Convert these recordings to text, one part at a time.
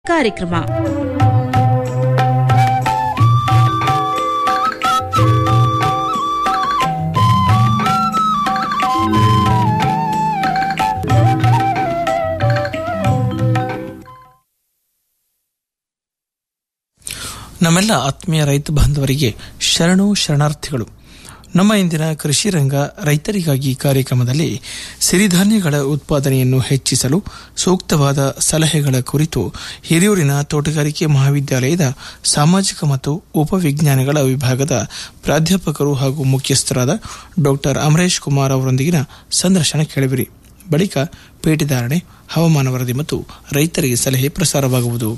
ಕಾರ್ಯಕ್ರಮ ನಮ್ಮೆಲ್ಲ ಆತ್ಮೀಯ ರೈತ ಬಾಂಧವರಿಗೆ ಶರಣು ಶರಣಾರ್ಥಿಗಳು ನಮ್ಮ ಇಂದಿನ ಕೃಷಿ ರಂಗ ರೈತರಿಗಾಗಿ ಕಾರ್ಯಕ್ರಮದಲ್ಲಿ ಸಿರಿಧಾನ್ಯಗಳ ಉತ್ಪಾದನೆಯನ್ನು ಹೆಚ್ಚಿಸಲು ಸೂಕ್ತವಾದ ಸಲಹೆಗಳ ಕುರಿತು ಹಿರಿಯೂರಿನ ತೋಟಗಾರಿಕೆ ಮಹಾವಿದ್ಯಾಲಯದ ಸಾಮಾಜಿಕ ಮತ್ತು ಉಪವಿಜ್ಞಾನಗಳ ವಿಭಾಗದ ಪ್ರಾಧ್ಯಾಪಕರು ಹಾಗೂ ಮುಖ್ಯಸ್ಥರಾದ ಡಾಕ್ಟರ್ ಅಮರೇಶ್ ಕುಮಾರ್ ಅವರೊಂದಿಗಿನ ಸಂದರ್ಶನ ಕೇಳಿವಿರಿ ಬಳಿಕ ಪೇಟಿಧಾರಣೆ ಹವಾಮಾನ ವರದಿ ಮತ್ತು ರೈತರಿಗೆ ಸಲಹೆ ಪ್ರಸಾರವಾಗುವುದು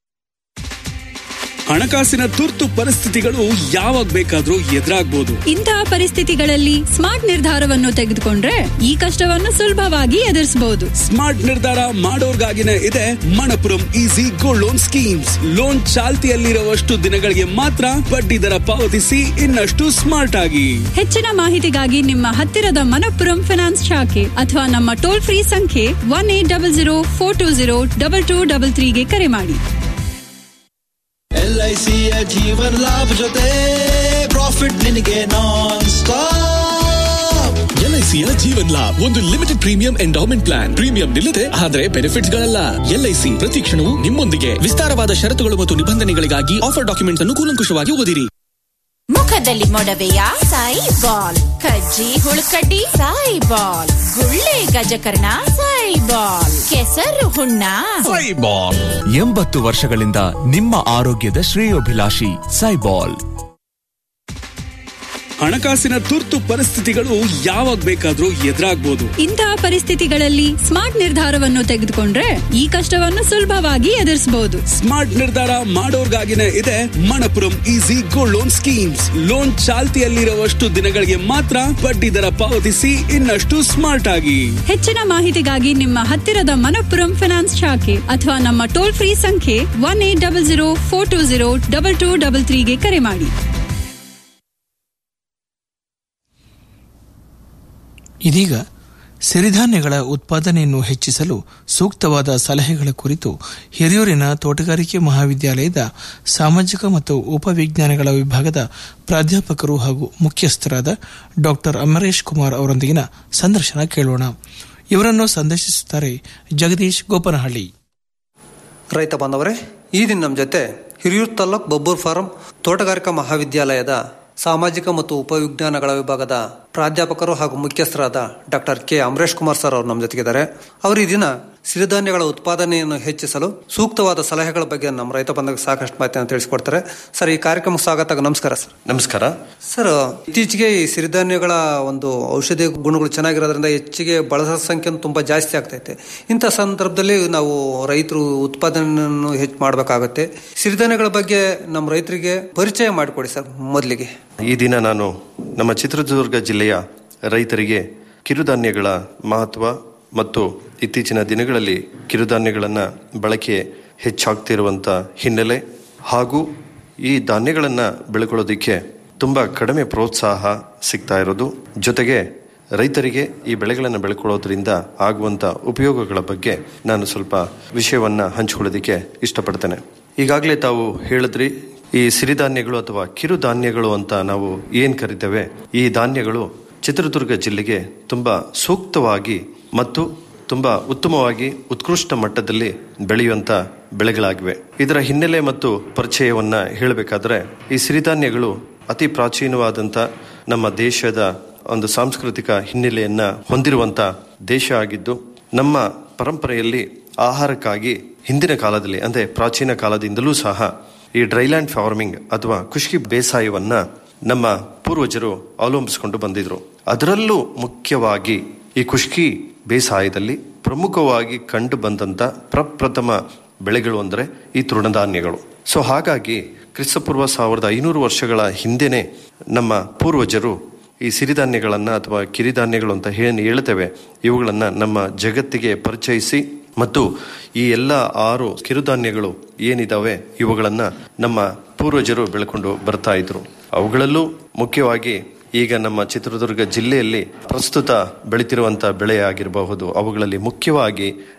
ಹಣಕಾಸಿನ ತುರ್ತು ಪರಿಸ್ಥಿತಿಗಳು ಯಾವಾಗ ಬೇಕಾದ್ರೂ ಎದುರಾಗ್ಬೋದು ಇಂತಹ ಪರಿಸ್ಥಿತಿಗಳಲ್ಲಿ ಸ್ಮಾರ್ಟ್ ನಿರ್ಧಾರವನ್ನು ತೆಗೆದುಕೊಂಡ್ರೆ ಈ ಕಷ್ಟವನ್ನು ಸುಲಭವಾಗಿ ಎದುರಿಸಬಹುದು ಸ್ಮಾರ್ಟ್ ನಿರ್ಧಾರ ಮಾಡೋರ್ಗಾಗಿನೇ ಇದೆ Manappuram easy gold loan schemes loan ಚಾಲ್ತಿಯಲ್ಲಿರುವಷ್ಟು ದಿನಗಳಿಗೆ ಮಾತ್ರ ಬಡ್ಡಿ ದರ ಪಾವತಿಸಿ ಇನ್ನಷ್ಟು ಸ್ಮಾರ್ಟ್ ಆಗಿ ಹೆಚ್ಚಿನ ಮಾಹಿತಿಗಾಗಿ ನಿಮ್ಮ ಹತ್ತಿರದ ಮನಪ್ಪುರಂ ಫಿನಾನ್ಸ್ ಶಾಖೆ ಅಥವಾ ನಮ್ಮ ಟೋಲ್ ಫ್ರೀ ಸಂಖ್ಯೆ one eight double zero four two zero double two double ತ್ರೀಗೆ ಕರೆ ಮಾಡಿ ಎಲ್ಐಸಿಯ ಜೀವನ್ ಲಾಭ ಜೊತೆ ಪ್ರಾಫಿಟ್ ನಿನಗೆ ನಾನ್ ಸ್ಟಾಪ್ ಎಲ್ಐಸಿಯ ಜೀವನ್ ಲಾಭ್ ಒಂದು limited premium endowment plan premium ನಿಲ್ಲದೆ ಆದರೆ ಬೆನಿಫಿಟ್ಸ್ ಗಳಲ್ಲ ಎಲ್ಐಸಿ ಪ್ರತಿ ಕ್ಷಣವೂ ನಿಮ್ಮೊಂದಿಗೆ ವಿಸ್ತಾರವಾದ ಷರತ್ತುಗಳು ಮತ್ತು ನಿಬಂಧನೆಗಳಿಗಾಗಿ ಆಫರ್ ಡಾಕ್ಯುಮೆಂಟ್ಸ್ ಅನ್ನು ಕೂಲಂಕುಷವಾಗಿ ಓದಿರಿ ಮುಖದಲ್ಲಿ ಮೊಡವೆಯ ಸಾಯಿ ಬಾಲ್ ಕಜ್ಜಿ ಹುಳುಕಡ್ಡಿ ಸಾಯಿ ಬಾಲ್ ಗುಳ್ಳೆ ಗಜಕರ್ಣ ಸಾಯಿ ಬಾಲ್ ಕೆಸರು ಹುಣ್ಣ ಎಂಬತ್ತು ವರ್ಷಗಳಿಂದ ನಿಮ್ಮ ಆರೋಗ್ಯದ ಶ್ರೇಯೋಭಿಲಾಷಿ ಸೈಬಾಲ್ ಹಣಕಾಸಿನ ತುರ್ತು ಪರಿಸ್ಥಿತಿಗಳು ಯಾವಾಗ ಬೇಕಾದ್ರೂ ಎದುರಾಗ್ಬೋದು ಇಂತಹ ಪರಿಸ್ಥಿತಿಗಳಲ್ಲಿ ಸ್ಮಾರ್ಟ್ ನಿರ್ಧಾರವನ್ನು ತೆಗೆದುಕೊಂಡ್ರೆ ಈ ಕಷ್ಟವನ್ನು ಸುಲಭವಾಗಿ ಎದುರಿಸಬಹುದು ಸ್ಮಾರ್ಟ್ ನಿರ್ಧಾರ ಮಾಡೋರ್ಗಾಗಿನೇ ಇದೆ Manappuram easy gold loan schemes loan ಚಾಲ್ತಿಯಲ್ಲಿರುವಷ್ಟು ದಿನಗಳಿಗೆ ಮಾತ್ರ ಬಡ್ಡಿ ದರ ಪಾವತಿಸಿ ಇನ್ನಷ್ಟು ಸ್ಮಾರ್ಟ್ ಆಗಿ ಹೆಚ್ಚಿನ ಮಾಹಿತಿಗಾಗಿ ನಿಮ್ಮ ಹತ್ತಿರದ ಮನಪ್ಪುರಂ ಫಿನಾನ್ಸ್ ಶಾಖೆ ಅಥವಾ ನಮ್ಮ ಟೋಲ್ ಫ್ರೀ ಸಂಖ್ಯೆ one eight double zero four two zero double two double ತ್ರೀಗೆ ಕರೆ ಮಾಡಿ ಇದೀಗ ಸಿರಿಧಾನ್ಯಗಳ ಉತ್ಪಾದನೆಯನ್ನು ಹೆಚ್ಚಿಸಲು ಸೂಕ್ತವಾದ ಸಲಹೆಗಳ ಕುರಿತು ಹಿರಿಯೂರಿನ ತೋಟಗಾರಿಕೆ ಮಹಾವಿದ್ಯಾಲಯದ ಸಾಮಾಜಿಕ ಮತ್ತು ಉಪವಿಜ್ಞಾನಗಳ ವಿಭಾಗದ ಪ್ರಾಧ್ಯಾಪಕರು ಹಾಗೂ ಮುಖ್ಯಸ್ಥರಾದ ಡಾಕ್ಟರ್ ಅಮರೇಶ್ ಕುಮಾರ್ ಅವರೊಂದಿಗಿನ ಸಂದರ್ಶನ ಕೇಳೋಣ ಇವರನ್ನು ಸಂದರ್ಶಿಸುತ್ತಾರೆ ಜಗದೀಶ್ ಗೋಪನಹಳ್ಳಿ ರೈತ ಬಾಂಧವರೇ ಈ ದಿನ ನಮ್ಮ ಜೊತೆ ಹಿರಿಯೂರು ತಾಲೂಕ್ ಬಬ್ಬೂರ್ ಫಾರಂ ತೋಟಗಾರಿಕಾ ಮಹಾವಿದ್ಯಾಲಯದ ಸಾಮಾಜಿಕ ಮತ್ತು ಉಪವಿಜ್ಞಾನಗಳ ವಿಭಾಗದ ಪ್ರಾಧ್ಯಾಪಕರು ಹಾಗೂ ಮುಖ್ಯಸ್ಥರಾದ doctor K Amaresh Kumar sir ಅವರು ನಮ್ಮ ಜೊತೆಗಿದ್ದಾರೆ ಅವರು ಈ ದಿನ ಸಿರಿಧಾನ್ಯಗಳ ಉತ್ಪಾದನೆಯನ್ನು ಹೆಚ್ಚಿಸಲು ಸೂಕ್ತವಾದ ಸಲಹೆಗಳ ಬಗ್ಗೆ ನಮ್ಮ ರೈತ ಬಂಧುಗೆ ಸಾಕಷ್ಟು ಮಾಹಿತಿಯನ್ನು ತಿಳಿಸಿಕೊಡ್ತಾರೆ ಸರ್ ಈ ಕಾರ್ಯಕ್ರಮಕ್ಕೆ ಸ್ವಾಗತ ನಮಸ್ಕಾರ ಸರ್ ನಮಸ್ಕಾರ ಸರ್ ಇತ್ತೀಚೆಗೆ ಈ ಸಿರಿಧಾನ್ಯಗಳ ಒಂದು ಔಷಧಿ ಗುಣಗಳು ಚೆನ್ನಾಗಿರೋದ್ರಿಂದ ಹೆಚ್ಚಿಗೆ ಬಳಸೋ ಸಂಖ್ಯೆ ತುಂಬಾ ಜಾಸ್ತಿ ಆಗ್ತೈತೆ ಇಂಥ ಸಂದರ್ಭದಲ್ಲಿ ನಾವು ರೈತರು ಉತ್ಪಾದನೆಯನ್ನು ಹೆಚ್ಚು ಮಾಡಬೇಕಾಗುತ್ತೆ ಸಿರಿಧಾನ್ಯಗಳ ಬಗ್ಗೆ ನಮ್ಮ ರೈತರಿಗೆ ಪರಿಚಯ ಮಾಡಿಕೊಡಿ ಸರ್ ಮೊದಲಿಗೆ ಈ ದಿನ ನಾನು ನಮ್ಮ ಚಿತ್ರದುರ್ಗ ಜಿಲ್ಲೆಯ ರೈತರಿಗೆ ಕಿರುಧಾನ್ಯಗಳ ಮಹತ್ವ ಮತ್ತು ಇತ್ತೀಚಿನ ದಿನಗಳಲ್ಲಿ ಕಿರುಧಾನ್ಯಗಳನ್ನು ಬಳಕೆ ಹೆಚ್ಚಾಗ್ತಿರುವಂಥ ಹಿನ್ನೆಲೆ ಹಾಗೂ ಈ ಧಾನ್ಯಗಳನ್ನು ಬೆಳ್ಕೊಳ್ಳೋದಕ್ಕೆ ತುಂಬ ಕಡಿಮೆ ಪ್ರೋತ್ಸಾಹ ಸಿಗ್ತಾ ಇರೋದು ಜೊತೆಗೆ ರೈತರಿಗೆ ಈ ಬೆಳೆಗಳನ್ನು ಬೆಳ್ಕೊಳ್ಳೋದ್ರಿಂದ ಆಗುವಂಥ ಉಪಯೋಗಗಳ ಬಗ್ಗೆ ನಾನು ಸ್ವಲ್ಪ ವಿಷಯವನ್ನ ಹಂಚಿಕೊಳ್ಳೋದಕ್ಕೆ ಇಷ್ಟಪಡ್ತೇನೆ ಈಗಾಗಲೇ ತಾವು ಹೇಳಿದ್ರಿ ಈ ಸಿರಿಧಾನ್ಯಗಳು ಅಥವಾ ಕಿರುಧಾನ್ಯಗಳು ಅಂತ ನಾವು ಏನ್ ಕರಿತೇವೆ ಈ ಧಾನ್ಯಗಳು ಚಿತ್ರದುರ್ಗ ಜಿಲ್ಲೆಗೆ ತುಂಬಾ ಸೂಕ್ತವಾಗಿ ಮತ್ತು ತುಂಬಾ ಉತ್ತಮವಾಗಿ ಉತ್ಕೃಷ್ಟ ಮಟ್ಟದಲ್ಲಿ ಬೆಳೆಯುವಂತ ಬೆಳೆಗಳಾಗಿವೆ ಇದರ ಹಿನ್ನೆಲೆ ಮತ್ತು ಪರಿಚಯವನ್ನ ಹೇಳಬೇಕಾದ್ರೆ ಈ ಸಿರಿಧಾನ್ಯಗಳು ಅತಿ ಪ್ರಾಚೀನವಾದಂತ ನಮ್ಮ ದೇಶದ ಒಂದು ಸಾಂಸ್ಕೃತಿಕ ಹಿನ್ನೆಲೆಯನ್ನ ಹೊಂದಿರುವಂತ ದೇಶ ಆಗಿದ್ದು ನಮ್ಮ ಪರಂಪರೆಯಲ್ಲಿ ಆಹಾರಕ್ಕಾಗಿ ಹಿಂದಿನ ಕಾಲದಲ್ಲಿ ಅಂದ್ರೆ ಪ್ರಾಚೀನ ಕಾಲದಿಂದಲೂ ಸಹ ಈ ಡ್ರೈಲ್ಯಾಂಡ್ ಫಾರ್ಮಿಂಗ್ ಅಥವಾ ಖುಷ್ಕಿ ಬೇಸಾಯವನ್ನ ನಮ್ಮ ಪೂರ್ವಜರು ಅವಲಂಬಿಸಿಕೊಂಡು ಬಂದಿದ್ರು ಅದರಲ್ಲೂ ಮುಖ್ಯವಾಗಿ ಈ ಖುಷ್ಕಿ ಬೇಸಾಯದಲ್ಲಿ ಪ್ರಮುಖವಾಗಿ ಕಂಡು ಬಂದಂತ ಪ್ರಪ್ರಥಮ ಬೆಳೆಗಳು ಅಂದರೆ ಈ ತೃಣಧಾನ್ಯಗಳು ಸೊ ಹಾಗಾಗಿ ಕ್ರಿಸ್ತಪೂರ್ವ ಸಾವಿರದ ಐನೂರು ವರ್ಷಗಳ ಹಿಂದೆನೆ ನಮ್ಮ ಪೂರ್ವಜರು ಈ ಸಿರಿಧಾನ್ಯಗಳನ್ನ ಅಥವಾ ಕಿರಿಧಾನ್ಯಗಳು ಅಂತ ಏನು ಹೇಳ್ತೇವೆ ಇವುಗಳನ್ನ ನಮ್ಮ ಜಗತ್ತಿಗೆ ಪರಿಚಯಿಸಿ ಮತ್ತು ಈ ಎಲ್ಲ ಆರು ಕಿರುಧಾನ್ಯಗಳು ಏನಿದಾವೆ ಇವುಗಳನ್ನ ನಮ್ಮ ಪೂರ್ವಜರು ಬೆಳ್ಕೊಂಡು ಬರ್ತಾ ಇದ್ರು ಅವುಗಳಲ್ಲೂ ಮುಖ್ಯವಾಗಿ ಈಗ ನಮ್ಮ ಚಿತ್ರದುರ್ಗ ಜಿಲ್ಲೆಯಲ್ಲಿ ಪ್ರಸ್ತುತ ಬೆಳೀತಿರುವಂತಹ ಬೆಳೆ ಆಗಿರಬಹುದು ಅವುಗಳಲ್ಲಿ ಮುಖ್ಯವಾಗಿ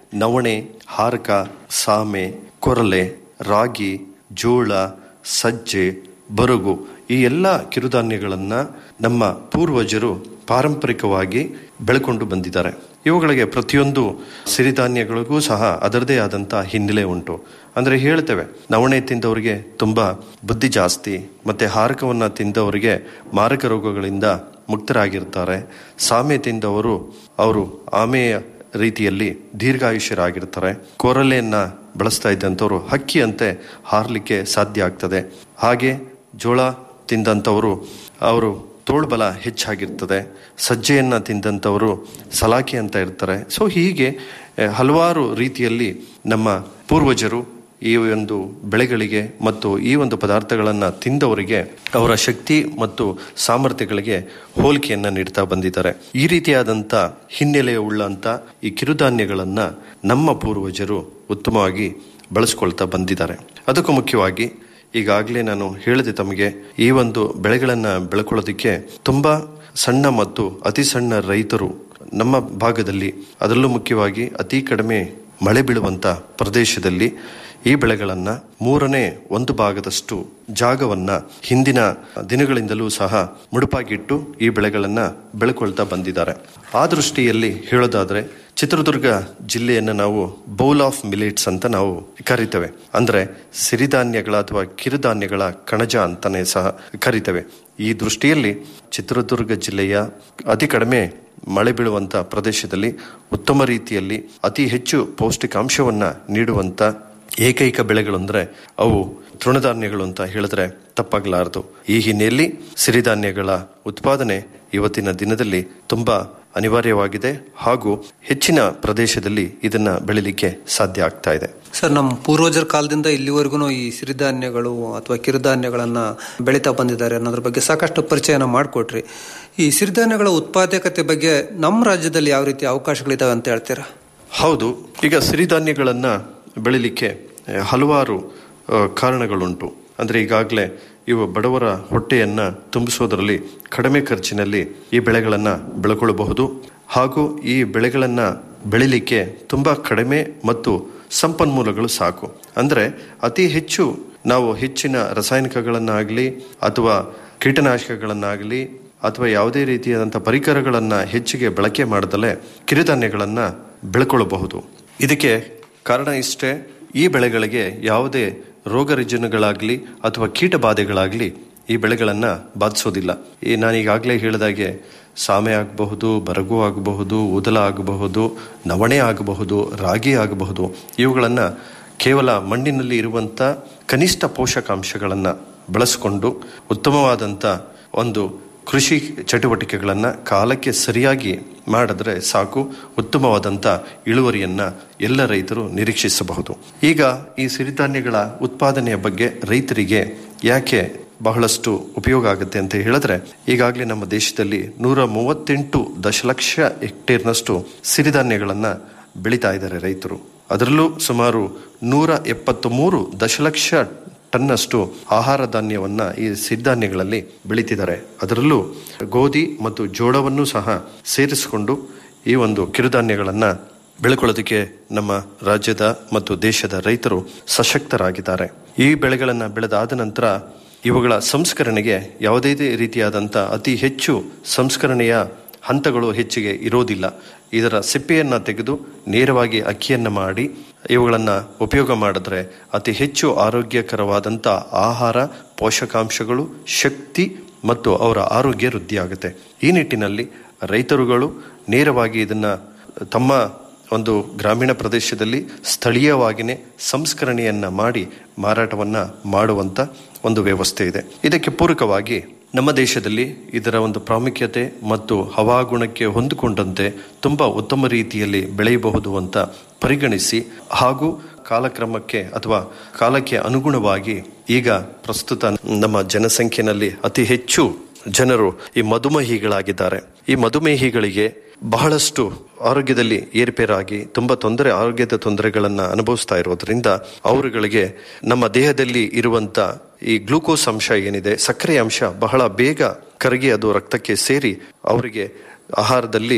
ನವಣೆ ಹಾರಕ ಸಾಮೆ ಕೊರಲೆ ರಾಗಿ ಜೋಳ ಸಜ್ಜೆ ಬರುಗು ಈ ಎಲ್ಲ ಕಿರುಧಾನ್ಯಗಳನ್ನ ನಮ್ಮ ಪೂರ್ವಜರು ಪಾರಂಪರಿಕವಾಗಿ ಬೆಳ್ಕೊಂಡು ಬಂದಿದ್ದಾರೆ ಇವುಗಳಿಗೆ ಪ್ರತಿಯೊಂದು ಸಿರಿಧಾನ್ಯಗಳಿಗೂ ಸಹ ಅದರದೇ ಆದಂತಹ ಹಿನ್ನೆಲೆ ಉಂಟು ಅಂದ್ರೆ ಹೇಳ್ತೇವೆ ನವಣೆ ತಿಂದವರಿಗೆ ತುಂಬಾ ಬುದ್ಧಿ ಜಾಸ್ತಿ ಮತ್ತೆ ಹಾರಕವನ್ನ ತಿಂದವರಿಗೆ ಮಾರಕ ರೋಗಗಳಿಂದ ಮುಕ್ತರಾಗಿರ್ತಾರೆ ಸಾಮೆ ತಿಂದವರು ಅವರು ಆಮೆಯ ರೀತಿಯಲ್ಲಿ ದೀರ್ಘಾಯುಷ್ಯರಾಗಿರ್ತಾರೆ ಕೊರಲೆಯನ್ನ ಬಳಸ್ತಾ ಇದ್ದಂಥವ್ರು ಹಕ್ಕಿಯಂತೆ ಹಾರಲಿಕ್ಕೆ ಸಾಧ್ಯ ಆಗ್ತದೆ ಹಾಗೆ ಜೋಳ ತಿಂದಂಥವರು ಅವರು ತೋಳ್ಬಲ ಹೆಚ್ಚಾಗಿರ್ತದೆ ಸಜ್ಜೆಯನ್ನ ತಿಂದಂಥವರು ಸಲಾಕೆ ಅಂತ ಇರ್ತಾರೆ ಸೊ ಹೀಗೆ ಆ, ಹಲವಾರು ರೀತಿಯಲ್ಲಿ ನಮ್ಮ ಪೂರ್ವಜರು ಈ ಒಂದು ಬೆಳೆಗಳಿಗೆ ಮತ್ತು ಈ ಒಂದು ಪದಾರ್ಥಗಳನ್ನ ತಿಂದವರಿಗೆ ಅವರ ಶಕ್ತಿ ಮತ್ತು ಸಾಮರ್ಥ್ಯಗಳಿಗೆ ಹೋಲಿಕೆಯನ್ನ ನೀಡ್ತಾ ಬಂದಿದ್ದಾರೆ ಈ ರೀತಿಯಾದಂತ ಹಿನ್ನೆಲೆ ಉಳ್ಳಂತ ಈ ಕಿರುಧಾನ್ಯಗಳನ್ನ ನಮ್ಮ ಪೂರ್ವಜರು ಉತ್ತಮವಾಗಿ ಬಳಸ್ಕೊಳ್ತಾ ಬಂದಿದ್ದಾರೆ ಅದಕ್ಕೂ ಮುಖ್ಯವಾಗಿ ಈಗಾಗಲೇ ನಾನು ಹೇಳಿದೆ ತಮಗೆ ಈ ಒಂದು ಬೆಳೆಗಳನ್ನ ಬೆಳ್ಕೊಳ್ಳೋದಕ್ಕೆ ತುಂಬಾ ಸಣ್ಣ ಮತ್ತು ಅತಿ ಸಣ್ಣ ರೈತರು ನಮ್ಮ ಭಾಗದಲ್ಲಿ ಅದರಲ್ಲೂ ಮುಖ್ಯವಾಗಿ ಅತಿ ಕಡಿಮೆ ಮಳೆ ಬೀಳುವಂತ ಪ್ರದೇಶದಲ್ಲಿ ಈ ಬೆಳೆಗಳನ್ನ ಮೂರನೇ ಒಂದು ಭಾಗದಷ್ಟು ಜಾಗವನ್ನ ಹಿಂದಿನ ದಿನಗಳಿಂದಲೂ ಸಹ ಮುಡುಪಾಗಿಟ್ಟು ಈ ಬೆಳೆಗಳನ್ನ ಬೆಳ್ಕೊಳ್ತಾ ಬಂದಿದ್ದಾರೆ ಆ ದೃಷ್ಟಿಯಲ್ಲಿ ಹೇಳೋದಾದ್ರೆ ಚಿತ್ರದುರ್ಗ ಜಿಲ್ಲೆಯನ್ನು ನಾವು ಬೌಲ್ ಆಫ್ ಮಿಲೆಟ್ಸ್ ಅಂತ ನಾವು ಕರಿತೇವೆ ಅಂದ್ರೆ ಸಿರಿಧಾನ್ಯಗಳ ಅಥವಾ ಕಿರುಧಾನ್ಯಗಳ ಕಣಜ ಅಂತಾನೆ ಸಹ ಕರಿತೇವೆ ಈ ದೃಷ್ಟಿಯಲ್ಲಿ ಚಿತ್ರದುರ್ಗ ಜಿಲ್ಲೆಯ ಅತಿ ಕಡಿಮೆ ಮಳೆ ಬೀಳುವಂತ ಪ್ರದೇಶದಲ್ಲಿ ಉತ್ತಮ ರೀತಿಯಲ್ಲಿ ಅತಿ ಹೆಚ್ಚು ಪೌಷ್ಟಿಕಾಂಶವನ್ನ ನೀಡುವಂತ ಏಕೈಕ ಬೆಳೆಗಳು ಅಂದ್ರೆ ಅವು ತೃಣಧಾನ್ಯಗಳು ಅಂತ ಹೇಳಿದ್ರೆ ತಪ್ಪಾಗಲಾರದು ಈ ಹಿನ್ನೆಲೆಯಲ್ಲಿ ಸಿರಿಧಾನ್ಯಗಳ ಉತ್ಪಾದನೆ ಇವತ್ತಿನ ದಿನದಲ್ಲಿ ತುಂಬಾ ಅನಿವಾರ್ಯವಾಗಿದೆ ಹಾಗೂ ಹೆಚ್ಚಿನ ಪ್ರದೇಶದಲ್ಲಿ ಇದನ್ನ ಬೆಳಿಲಿಕ್ಕೆ ಸಾಧ್ಯ ಆಗ್ತಾ ಇದೆ ಸರ್ ನಮ್ಮ ಪೂರ್ವಜರ ಕಾಲದಿಂದ ಇಲ್ಲಿವರೆಗೂ ಈ ಸಿರಿಧಾನ್ಯಗಳು ಅಥವಾ ಕಿರುಧಾನ್ಯಗಳನ್ನ ಬೆಳೀತಾ ಬಂದಿದ್ದಾರೆ ಅನ್ನೋದ್ರ ಬಗ್ಗೆ ಸಾಕಷ್ಟು ಪರಿಚಯನ ಮಾಡಿಕೊಟ್ರಿ ಈ ಸಿರಿಧಾನ್ಯಗಳ ಉತ್ಪಾದಕತೆ ಬಗ್ಗೆ ನಮ್ಮ ರಾಜ್ಯದಲ್ಲಿ ಯಾವ ರೀತಿ ಅವಕಾಶಗಳಿದಾವೆ ಅಂತ ಹೇಳ್ತೀರಾ ಹೌದು ಈಗ ಸಿರಿಧಾನ್ಯಗಳನ್ನ ಬೆಳಿಲಿಕ್ಕೆ ಆ, ಹಲವಾರು ಆ, ಕಾರಣಗಳುಂಟು ಅಂದ್ರೆ ಈಗಾಗಲೇ ಇವು ಬಡವರ ಹೊಟ್ಟೆಯನ್ನ ತುಂಬಿಸೋದರಲ್ಲಿ ಕಡಿಮೆ ಖರ್ಚಿನಲ್ಲಿ ಈ ಬೆಳೆಗಳನ್ನ ಬೆಳ್ಕೊಳ್ಳಬಹುದು ಹಾಗೂ ಈ ಬೆಳೆಗಳನ್ನ ಬೆಳಿಲಿಕ್ಕೆ ತುಂಬಾ ಕಡಿಮೆ ಮತ್ತು ಸಂಪನ್ಮೂಲಗಳು ಸಾಕು ಅಂದ್ರೆ ಅತಿ ಹೆಚ್ಚು ನಾವು ಹೆಚ್ಚಿನ ರಾಸಾಯನಿಕಗಳನ್ನಾಗಲಿ ಅಥವಾ ಕೀಟನಾಶಕಗಳನ್ನಾಗಲಿ ಅಥವಾ ಯಾವುದೇ ರೀತಿಯಾದಂಥ ಪರಿಕರಗಳನ್ನ ಹೆಚ್ಚಿಗೆ ಬಳಕೆ ಮಾಡದಲ್ಲೇ ಕಿರುಧಾನ್ಯಗಳನ್ನ ಬೆಳ್ಕೊಳ್ಳಬಹುದು ಇದಕ್ಕೆ ಕಾರಣ ಇಷ್ಟೇ ಈ ಬೆಳೆಗಳಿಗೆ ಯಾವುದೇ ರೋಗ ರುಜಿನಗಳಾಗ್ಲಿ ಅಥವಾ ಕೀಟ ಬಾಧೆಗಳಾಗ್ಲಿ ಈ ಬೆಳೆಗಳನ್ನ ಬಾಧಿಸೋದಿಲ್ಲ ಈ ನಾನೀಗಾಗಲೇ ಹೇಳಿದಾಗೆ ಸಾಮೆ ಆಗಬಹುದು ಬರಗು ಆಗಬಹುದು ಉದಲ ಆಗಬಹುದು ನವಣೆ ಆಗಬಹುದು ರಾಗಿ ಆಗಬಹುದು ಇವುಗಳನ್ನ ಕೇವಲ ಮಣ್ಣಿನಲ್ಲಿ ಇರುವಂತ ಕನಿಷ್ಠ ಪೋಷಕಾಂಶಗಳನ್ನ ಬಳಸಿಕೊಂಡು ಉತ್ತಮವಾದಂತ ಒಂದು ಕೃಷಿ ಚಟುವಟಿಕೆಗಳನ್ನ ಕಾಲಕ್ಕೆ ಸರಿಯಾಗಿ ಮಾಡಿದ್ರೆ ಸಾಕು ಉತ್ತಮವಾದಂತ ಇಳುವರಿಯನ್ನ ಎಲ್ಲ ರೈತರು ನಿರೀಕ್ಷಿಸಬಹುದು ಈಗ ಈ ಸಿರಿಧಾನ್ಯಗಳ ಉತ್ಪಾದನೆಯ ಬಗ್ಗೆ ರೈತರಿಗೆ ಯಾಕೆ ಬಹಳಷ್ಟು ಉಪಯೋಗ ಆಗುತ್ತೆ ಅಂತ ಹೇಳಿದ್ರೆ ಈಗಾಗಲೇ ನಮ್ಮ ದೇಶದಲ್ಲಿ ನೂರ ಮೂವತ್ತೆಂಟು ದಶಲಕ್ಷ ಹೆಕ್ಟೇರ್ನಷ್ಟು ಸಿರಿಧಾನ್ಯಗಳನ್ನ ಬೆಳೀತಾ ಇದ್ದಾರೆ ರೈತರು ಅದರಲ್ಲೂ ಸುಮಾರು ನೂರ ಎಪ್ಪತ್ತ್ ಮೂರು ದಶಲಕ್ಷ ಟನ್ನಷ್ಟು ಆಹಾರ ಧಾನ್ಯವನ್ನ ಈ ಸಿರಿಧಾನ್ಯಗಳಲ್ಲಿ ಬೆಳೀತಿದ್ದಾರೆ ಅದರಲ್ಲೂ ಗೋಧಿ ಮತ್ತು ಜೋಳವನ್ನು ಸಹ ಸೇರಿಸಿಕೊಂಡು ಈ ಒಂದು ಕಿರುಧಾನ್ಯಗಳನ್ನ ಬೆಳ್ಕೊಳ್ಳೋದಕ್ಕೆ ನಮ್ಮ ರಾಜ್ಯದ ಮತ್ತು ದೇಶದ ರೈತರು ಸಶಕ್ತರಾಗಿದ್ದಾರೆ ಈ ಬೆಳೆಗಳನ್ನ ಬೆಳೆದಾದ ನಂತರ ಇವುಗಳ ಸಂಸ್ಕರಣೆಗೆ ಯಾವುದೇ ರೀತಿಯಾದಂಥ ಅತಿ ಹೆಚ್ಚು ಸಂಸ್ಕರಣೆಯ ಹಂತಗಳು ಹೆಚ್ಚಿಗೆ ಇರೋದಿಲ್ಲ ಇದರ ಸಿಪ್ಪೆಯನ್ನ ತೆಗೆದು ನೇರವಾಗಿ ಅಕ್ಕಿಯನ್ನ ಮಾಡಿ ಇವುಗಳನ್ನ ಉಪಯೋಗ ಮಾಡಿದ್ರೆ ಅತಿ ಹೆಚ್ಚು ಆರೋಗ್ಯಕರವಾದಂಥ ಆಹಾರ ಪೋಷಕಾಂಶಗಳು ಶಕ್ತಿ ಮತ್ತು ಅವರ ಆರೋಗ್ಯ ವೃದ್ಧಿಯಾಗುತ್ತೆ ಈ ನಿಟ್ಟಿನಲ್ಲಿ ರೈತರುಗಳು ನೇರವಾಗಿ ಇದನ್ನ ತಮ್ಮ ಒಂದು ಗ್ರಾಮೀಣ ಪ್ರದೇಶದಲ್ಲಿ ಸ್ಥಳೀಯವಾಗಿಯೇ ಸಂಸ್ಕರಣೆಯನ್ನ ಮಾಡಿ ಮಾರಾಟವನ್ನ ಮಾಡುವಂತ ಒಂದು ವ್ಯವಸ್ಥೆ ಇದೆ ಇದಕ್ಕೆ ಪೂರಕವಾಗಿ ನಮ್ಮ ದೇಶದಲ್ಲಿ ಇದರ ಒಂದು ಪ್ರಾಮುಖ್ಯತೆ ಮತ್ತು ಹವಾಗುಣಕ್ಕೆ ಹೊಂದಿಕೊಂಡಂತೆ ತುಂಬಾ ಉತ್ತಮ ರೀತಿಯಲ್ಲಿ ಬೆಳೆಯಬಹುದು ಅಂತ ಪರಿಗಣಿಸಿ ಹಾಗೂ ಕಾಲಕ್ರಮಕ್ಕೆ ಅಥವಾ ಕಾಲಕ್ಕೆ ಅನುಗುಣವಾಗಿ ಈಗ ಪ್ರಸ್ತುತ ನಮ್ಮ ಜನಸಂಖ್ಯೆನಲ್ಲಿ ಅತಿ ಹೆಚ್ಚು ಜನರು ಈ ಮಧುಮೇಹಿಗಳಾಗಿದ್ದಾರೆ ಈ ಮಧುಮೇಹಿಗಳಿಗೆ ಬಹಳಷ್ಟು ಆರೋಗ್ಯದಲ್ಲಿ ಏರ್ಪೇರಾಗಿ ತುಂಬಾ ತೊಂದರೆ ಆರೋಗ್ಯದ ತೊಂದರೆಗಳನ್ನ ಅನುಭವಿಸ್ತಾ ಇರೋದ್ರಿಂದ ಅವರುಗಳಿಗೆ ನಮ್ಮ ದೇಹದಲ್ಲಿ ಇರುವಂತ ಈ ಗ್ಲೂಕೋಸ್ ಅಂಶ ಏನಿದೆ ಸಕ್ಕರೆ ಅಂಶ ಬಹಳ ಬೇಗ ಕರಗಿ ಅದು ರಕ್ತಕ್ಕೆ ಸೇರಿ ಅವರಿಗೆ ಆಹಾರದಲ್ಲಿ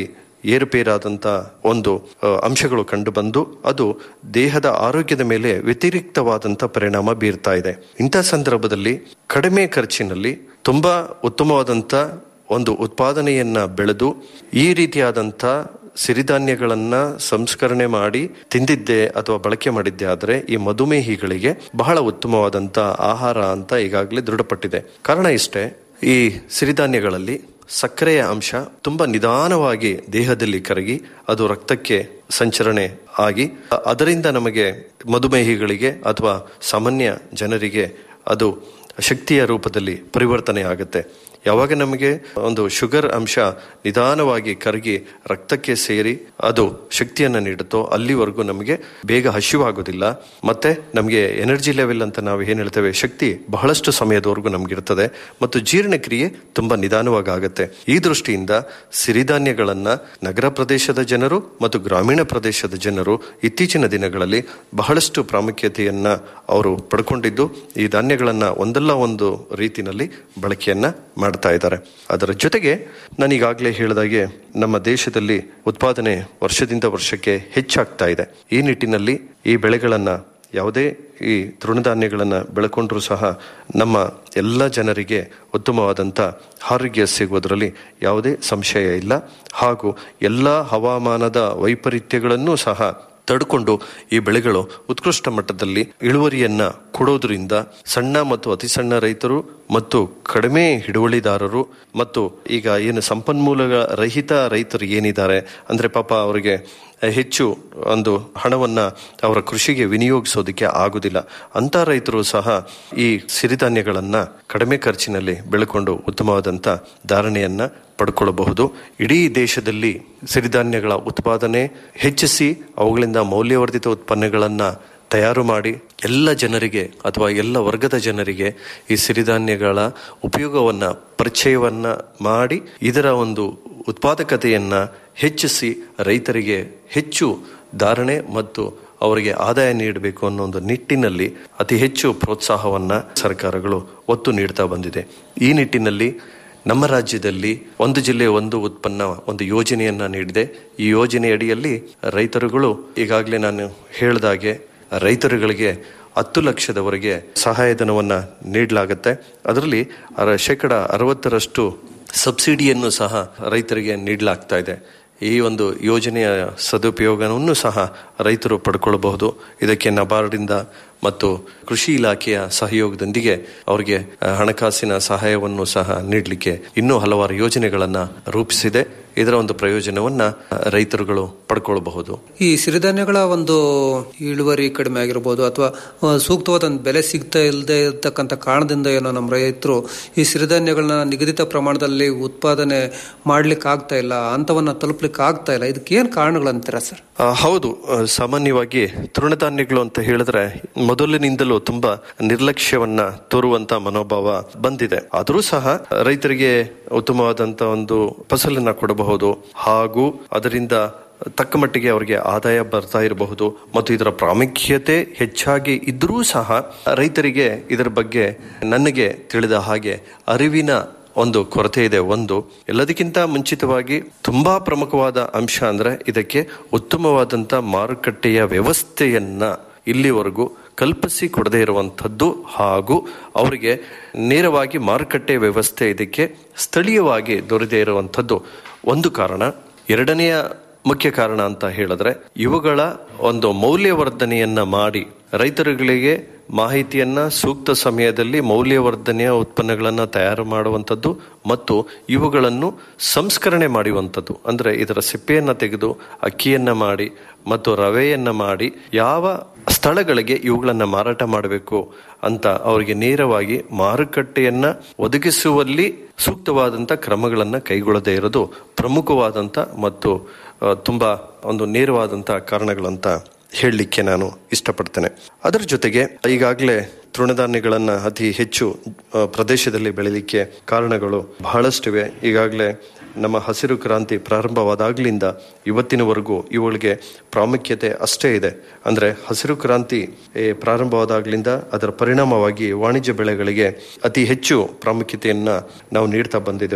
ಏರುಪೇರಾದಂಥ ಒಂದು ಆ, ಅಂಶಗಳು ಕಂಡುಬಂದು ಅದು ದೇಹದ ಆರೋಗ್ಯದ ಮೇಲೆ ವ್ಯತಿರಿಕ್ತವಾದಂಥ ಪರಿಣಾಮ ಬೀರ್ತಾ ಇದೆ ಇಂಥ ಸಂದರ್ಭದಲ್ಲಿ ಕಡಿಮೆ ಖರ್ಚಿನಲ್ಲಿ ತುಂಬಾ ಉತ್ತಮವಾದಂಥ ಒಂದು ಉತ್ಪಾದನೆಯನ್ನ ಬೆಳೆದು ಈ ರೀತಿಯಾದಂಥ ಸಿರಿಧಾನ್ಯಗಳನ್ನ ಸಂಸ್ಕರಣೆ ಮಾಡಿ ತಿಂದಿದ್ದೆ ಅಥವಾ ಬಳಕೆ ಮಾಡಿದ್ದೆ ಆದರೆ ಈ ಮಧುಮೇಹಿಗಳಿಗೆ ಬಹಳ ಉತ್ತಮವಾದಂಥ ಆಹಾರ ಅಂತ ಈಗಾಗಲೇ ದೃಢಪಟ್ಟಿದೆ ಕಾರಣ ಇಷ್ಟೇ ಈ ಸಿರಿಧಾನ್ಯಗಳಲ್ಲಿ ಸಕ್ಕರೆಯ ಅಂಶ ತುಂಬಾ ನಿಧಾನವಾಗಿ ದೇಹದಲ್ಲಿ ಕರಗಿ ಅದು ರಕ್ತಕ್ಕೆ ಸಂಚರಣೆ ಆಗಿ ಅ- ಅದರಿಂದ ನಮಗೆ ಮಧುಮೇಹಿಗಳಿಗೆ ಅಥವಾ ಸಾಮಾನ್ಯ ಜನರಿಗೆ ಅದು ಶಕ್ತಿಯ ರೂಪದಲ್ಲಿ ಪರಿವರ್ತನೆ ಆಗುತ್ತೆ ಯಾವಾಗ ನಮಗೆ ಒಂದು ಶುಗರ್ ಅಂಶ ನಿಧಾನವಾಗಿ ಕರಗಿ ರಕ್ತಕ್ಕೆ ಸೇರಿ ಅದು ಶಕ್ತಿಯನ್ನು ನೀಡುತ್ತೋ ಅಲ್ಲಿವರೆಗೂ ನಮಗೆ ಬೇಗ ಹಸಿವಾಗೋದಿಲ್ಲ ಮತ್ತೆ ನಮಗೆ ಎನರ್ಜಿ ಲೆವೆಲ್ ಅಂತ ನಾವು ಏನ್ ಹೇಳ್ತೇವೆ ಶಕ್ತಿ ಬಹಳಷ್ಟು ಸಮಯದವರೆಗೂ ನಮಗಿರ್ತದೆ ಮತ್ತು ಜೀರ್ಣಕ್ರಿಯೆ ತುಂಬಾ ನಿಧಾನವಾಗಿ ಆಗುತ್ತೆ ಈ ದೃಷ್ಟಿಯಿಂದ ಸಿರಿಧಾನ್ಯಗಳನ್ನ ನಗರ ಪ್ರದೇಶದ ಜನರು ಮತ್ತು ಗ್ರಾಮೀಣ ಪ್ರದೇಶದ ಜನರು ಇತ್ತೀಚಿನ ದಿನಗಳಲ್ಲಿ ಬಹಳಷ್ಟು ಪ್ರಾಮುಖ್ಯತೆಯನ್ನ ಅವರು ಪಡ್ಕೊಂಡಿದ್ದು ಈ ಧಾನ್ಯಗಳನ್ನ ಒಂದಲ್ಲ ಒಂದು ರೀತಿನಲ್ಲಿ ಬಳಕೆಯನ್ನ ಮಾಡ್ತಾ ಇದ್ದಾರೆ ಅದರ ಜೊತೆಗೆ ನಾನು ಈಗಾಗಲೇ ಹೇಳಿದಾಗೆ ನಮ್ಮ ದೇಶದಲ್ಲಿ ಉತ್ಪಾದನೆ ವರ್ಷದಿಂದ ವರ್ಷಕ್ಕೆ ಹೆಚ್ಚಾಗ್ತಾ ಇದೆ ಈ ನಿಟ್ಟಿನಲ್ಲಿ ಈ ಬೆಳೆಗಳನ್ನ ಯಾವುದೇ ಈ ತೃಣಧಾನ್ಯಗಳನ್ನು ಬೆಳ್ಕೊಂಡ್ರೂ ಸಹ ನಮ್ಮ ಎಲ್ಲ ಜನರಿಗೆ ಉತ್ತಮವಾದಂಥ ಆರೋಗ್ಯ ಸಿಗುವುದರಲ್ಲಿ ಯಾವುದೇ ಸಂಶಯ ಇಲ್ಲ ಹಾಗೂ ಎಲ್ಲ ಹವಾಮಾನದ ವೈಪರೀತ್ಯಗಳನ್ನೂ ಸಹ ತಡ್ಕೊಂಡು ಈ ಬೆಳೆಗಳು ಉತ್ಕೃಷ್ಟ ಮಟ್ಟದಲ್ಲಿ ಇಳುವರಿಯನ್ನ ಕೊಡೋದ್ರಿಂದ ಸಣ್ಣ ಮತ್ತು ಅತಿ ಸಣ್ಣ ರೈತರು ಮತ್ತು ಕಡಿಮೆ ಹಿಡುವಳಿದಾರರು ಮತ್ತು ಈಗ ಏನು ಸಂಪನ್ಮೂಲ ರಹಿತ ರೈತರು ಏನಿದ್ದಾರೆ ಅಂದ್ರೆ ಪಾಪ ಅವರಿಗೆ ಹೆಚ್ಚು ಒಂದು ಹಣವನ್ನ ಅವರ ಕೃಷಿಗೆ ವಿನಿಯೋಗಿಸೋದಕ್ಕೆ ಆಗುದಿಲ್ಲ ಅಂತ ರೈತರು ಸಹ ಈ ಸಿರಿಧಾನ್ಯಗಳನ್ನ ಕಡಿಮೆ ಖರ್ಚಿನಲ್ಲಿ ಬೆಳ್ಕೊಂಡು ಉತ್ತಮವಾದಂತ ಧಾರಣೆಯನ್ನ ಪಡ್ಕೊಳ್ಳಬಹುದು ಇಡೀ ದೇಶದಲ್ಲಿ ಸಿರಿಧಾನ್ಯಗಳ ಉತ್ಪಾದನೆ ಹೆಚ್ಚಿಸಿ ಅವುಗಳಿಂದ ಮೌಲ್ಯವರ್ಧಿತ ಉತ್ಪನ್ನಗಳನ್ನ ತಯಾರು ಮಾಡಿ ಎಲ್ಲ ಜನರಿಗೆ ಅಥವಾ ಎಲ್ಲ ವರ್ಗದ ಜನರಿಗೆ ಈ ಸಿರಿಧಾನ್ಯಗಳ ಉಪಯೋಗವನ್ನ ಪರಿಚಯವನ್ನ ಮಾಡಿ ಇದರ ಒಂದು ಉತ್ಪಾದಕತೆಯನ್ನ ಹೆಚ್ಚಿಸಿ ರೈತರಿಗೆ ಹೆಚ್ಚು ಧಾರಣೆ ಮತ್ತು ಅವರಿಗೆ ಆದಾಯ ನೀಡಬೇಕು ಅನ್ನೋ ಒಂದು ನಿಟ್ಟಿನಲ್ಲಿ ಅತಿ ಹೆಚ್ಚು ಪ್ರೋತ್ಸಾಹವನ್ನ ಸರ್ಕಾರಗಳು ಒತ್ತು ನೀಡ್ತಾ ಬಂದಿದೆ ಈ ನಿಟ್ಟಿನಲ್ಲಿ ನಮ್ಮ ರಾಜ್ಯದಲ್ಲಿ ಒಂದು ಜಿಲ್ಲೆ ಒಂದು ಉತ್ಪನ್ನ ಒಂದು ಯೋಜನೆಯನ್ನ ನೀಡಿದೆ ಈ ಯೋಜನೆ ಅಡಿಯಲ್ಲಿ ರೈತರುಗಳು ಈಗಾಗಲೇ ನಾನು ಹೇಳಿದಾಗೆ ರೈತರುಗಳಿಗೆ ಹತ್ತು ಲಕ್ಷದವರೆಗೆ ಸಹಾಯಧನವನ್ನ ನೀಡಲಾಗುತ್ತೆ ಅದರಲ್ಲಿ ಅರ- ಶೇಕಡ ಅರವತ್ತರಷ್ಟು ಸಬ್ಸಿಡಿಯನ್ನು ಸಹ ರೈತರಿಗೆ ನೀಡಲಾಗ್ತಾ ಇದೆ ಈ ಒಂದು ಯೋಜನೆಯ ಸದುಪಯೋಗವನ್ನು ಸಹ ರೈತರು ಪಡ್ಕೊಳ್ಬಹುದು ಇದಕ್ಕೆ ನಬಾರ್ಡಿಂದ ಮತ್ತು ಕೃಷಿ ಇಲಾಖೆಯ ಸಹಯೋಗದೊಂದಿಗೆ ಅವರಿಗೆ ಆ, ಹಣಕಾಸಿನ ಸಹಾಯವನ್ನು ಸಹ ನೀಡಲಿಕ್ಕೆ ಇನ್ನೂ ಹಲವಾರು ಯೋಜನೆಗಳನ್ನ ರೂಪಿಸಿದೆ ಇದರ ಒಂದು ಪ್ರಯೋಜನವನ್ನ ಆ, ರೈತರುಗಳು ಪಡ್ಕೊಳ್ಬಹುದು ಈ ಸಿರಿಧಾನ್ಯಗಳ ಒಂದು ಇಳುವರಿ ಕಡಿಮೆ ಆಗಿರ್ಬೋದು ಅಥವಾ ಆ, ಸೂಕ್ತವಾದ ಒಂದು ಬೆಲೆ ಸಿಗ್ತಾ ಇಲ್ಲದೆ ಇರತಕ್ಕಂಥ ಕಾರಣದಿಂದ ಏನೋ ನಮ್ಮ ರೈತರು ಈ ಸಿರಿಧಾನ್ಯಗಳನ್ನ ನಿಗದಿತ ಪ್ರಮಾಣದಲ್ಲಿ ಉತ್ಪಾದನೆ ಮಾಡ್ಲಿಕ್ಕೆ ಆಗ್ತಾ ಇಲ್ಲ ಹಂತವನ್ನ ತಲುಪಲಿಕ್ಕೆ ಆಗ್ತಾ ಇಲ್ಲ ಇದಕ್ಕೆ ಏನ್ ಕಾರಣಗಳಂತೀರಾ ಸರ್ ಆ, ಹೌದು ಆ, ಸಾಮಾನ್ಯವಾಗಿ ತೃಣಧಾನ್ಯಗಳು ಅಂತ ಹೇಳಿದ್ರೆ ಮೊದಲಿನಿಂದಲೂ ತುಂಬಾ ನಿರ್ಲಕ್ಷ್ಯವನ್ನ ತೋರುವಂತ ಮನೋಭಾವ ಬಂದಿದೆ ಆದರೂ ಸಹ ರೈತರಿಗೆ ಉತ್ತಮವಾದಂತ ಒಂದು ಫಸಲನ್ನ ಕೊಡಬಹುದು ಹಾಗೂ ಅದರಿಂದ ತಕ್ಕ ಮಟ್ಟಿಗೆ ಅವರಿಗೆ ಆದಾಯ ಬರ್ತಾ ಇರಬಹುದು ಮತ್ತು ಇದರ ಪ್ರಾಮುಖ್ಯತೆ ಹೆಚ್ಚಾಗಿ ಇದ್ರೂ ಸಹ ರೈತರಿಗೆ ಇದರ ಬಗ್ಗೆ ನನಗೆ ತಿಳಿದ ಹಾಗೆ ಅರಿವಿನ ಒಂದು ಕೊರತೆ ಇದೆ ಒಂದು ಎಲ್ಲದಕ್ಕಿಂತ ಮುಂಚಿತವಾಗಿ ತುಂಬಾ ಪ್ರಮುಖವಾದ ಅಂಶ ಅಂದ್ರೆ ಇದಕ್ಕೆ ಉತ್ತಮವಾದಂತ ಮಾರುಕಟ್ಟೆಯ ವ್ಯವಸ್ಥೆಯನ್ನ ಇಲ್ಲಿವರೆಗೂ ಕಲ್ಪಿಸಿ ಕೊಡದೇ ಇರುವಂಥದ್ದು ಹಾಗೂ ಅವರಿಗೆ ನೇರವಾಗಿ ಮಾರುಕಟ್ಟೆ ವ್ಯವಸ್ಥೆ ಇದಕ್ಕೆ ಸ್ಥಳೀಯವಾಗಿ ದೊರೆದೇ ಇರುವಂಥದ್ದು ಒಂದು ಕಾರಣ ಎರಡನೆಯ ಮುಖ್ಯ ಕಾರಣ ಅಂತ ಹೇಳಿದ್ರೆ ಇವುಗಳ ಒಂದು ಮೌಲ್ಯವರ್ಧನೆಯನ್ನ ಮಾಡಿ ರೈತರುಗಳಿಗೆ ಮಾಹಿತಿಯನ್ನ ಸೂಕ್ತ ಸಮಯದಲ್ಲಿ ಮೌಲ್ಯವರ್ಧನೆಯ ಉತ್ಪನ್ನಗಳನ್ನ ತಯಾರು ಮಾಡುವಂಥದ್ದು ಮತ್ತು ಇವುಗಳನ್ನು ಸಂಸ್ಕರಣೆ ಮಾಡುವಂಥದ್ದು ಅಂದ್ರೆ ಇದರ ಸಿಪ್ಪೆಯನ್ನ ತೆಗೆದು ಅಕ್ಕಿಯನ್ನ ಮಾಡಿ ಮತ್ತು ರವೆಯನ್ನ ಮಾಡಿ ಯಾವ ಸ್ಥಳಗಳಿಗೆ ಇವುಗಳನ್ನ ಮಾರಾಟ ಮಾಡಬೇಕು ಅಂತ ಅವರಿಗೆ ನೇರವಾಗಿ ಮಾರುಕಟ್ಟೆಯನ್ನ ಒದಗಿಸುವಲ್ಲಿ ಸೂಕ್ತವಾದಂತ ಕ್ರಮಗಳನ್ನ ಕೈಗೊಳ್ಳದೇ ಇರೋದು ಪ್ರಮುಖವಾದಂತ ಮತ್ತು ಆ, ತುಂಬಾ ಒಂದು ನೇರವಾದಂತ ಕಾರಣಗಳಂತ ಹೇಳಲಿಕ್ಕೆ ನಾನು ಇಷ್ಟಪಡ್ತೇನೆ ಅದರ ಜೊತೆಗೆ ಈಗಾಗಲೇ ತೃಣಧಾನ್ಯಗಳನ್ನ ಅತಿ ಹೆಚ್ಚು ಆ, ಪ್ರದೇಶದಲ್ಲಿ ಬೆಳಿಲಿಕ್ಕೆ ಕಾರಣಗಳು ಬಹಳಷ್ಟಿವೆ ಈಗಾಗಲೇ ನಮ್ಮ ಹಸಿರು ಕ್ರಾಂತಿ ಪ್ರಾರಂಭವಾದಾಗ್ಲಿಂದ ಇವತ್ತಿನವರೆಗೂ ಇವುಗಳಿಗೆ ಪ್ರಾಮುಖ್ಯತೆ ಅಷ್ಟೇ ಇದೆ ಅಂದ್ರೆ ಹಸಿರು ಕ್ರಾಂತಿ ಏ, ಪ್ರಾರಂಭವಾದಾಗ್ಲಿಂದ ಅದರ ಪರಿಣಾಮವಾಗಿ ವಾಣಿಜ್ಯ ಬೆಳೆಗಳಿಗೆ ಅತಿ ಹೆಚ್ಚು ಪ್ರಾಮುಖ್ಯತೆಯನ್ನ ನಾವು ನೀಡ್ತಾ ಬಂದಿದ್ದೇವೆ